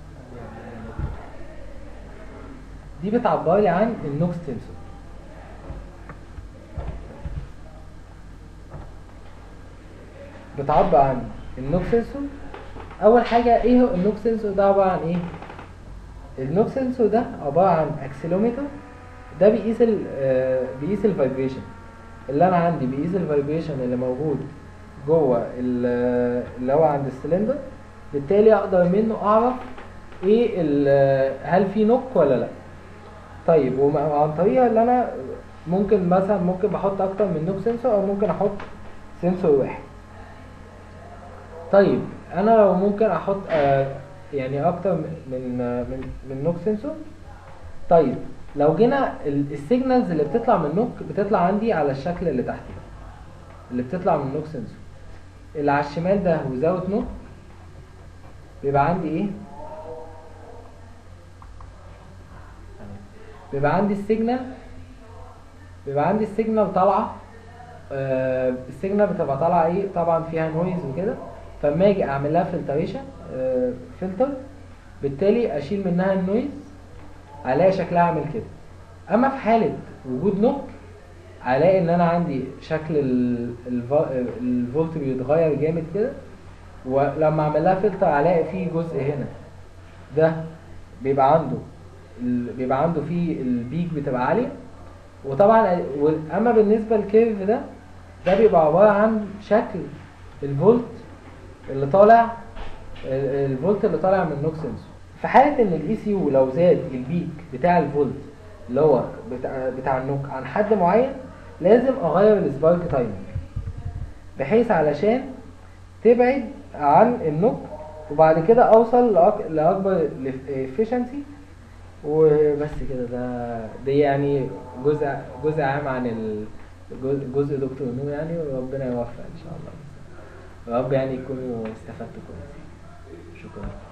دي بتعبر لي عن النوكس تنسور بتعبر عن النوكس سنسور اول حاجه ايه هو النوكس سنسور ده عباره عن ايه النوكس سنسور ده عباره عن اكسلومتر ده بيقيس ال آه، بيقيس الفايبريشن اللي انا عندي بيقيس الفايبريشن اللي موجود جوه ال- اللي هو عند السلندر بالتالي اقدر منه اعرف ايه ال- هل في نوك ولا لا طيب وم- وعن طريقه اللي انا ممكن مثلا ممكن بحط اكتر من نوك سنسور او ممكن احط سنسور واحد طيب انا لو ممكن احط آه يعني اكتر من آه، من من نوك سنسور طيب لو جينا ال- السيجنالز اللي بتطلع من نوك بتطلع عندي على الشكل اللي تحت ده اللي بتطلع من نوك سنسور اللي على الشمال ده وزاوت نوك بيبقى عندي ايه بيبقى عندي السيجنال بيبقى عندي السيجنال طالعه آه السيجنال بتبقى طالعه ايه طبعا فيها نويز وكده فاما اجي اعمل لها فلتريشن آه فلتر بالتالي اشيل منها النويز الاقي شكلها عامل كده اما في حاله وجود نوك الاقي ان انا عندي شكل ال- الفا- الفولت بيتغير جامد كده ولما اعمل لها فلتر الاقي فيه جزء هنا ده بيبقى عنده ال- بيبقى عنده فيه البيك بتبقى عاليه وطبعا و- اما بالنسبه للكيرف ده ده بيبقى عباره عن شكل الفولت اللي طالع ال- الفولت اللي طالع من النوك سنسور في حاله ان الاي سي يو لو زاد البيك بتاع الفولت اللي هو بتاع, بتاع النوك عن حد معين لازم اغير السبارك تايمر بحيث علشان تبعد عن النوك وبعد كده اوصل لأك- لاكبر efficiency وبس كده ده دي يعني جزء جزء عام عن ال- جزء جزء دكتور نور يعني وربنا يوفق ان شاء الله يا رب يعني يكونوا استفدتوا كويس شكرا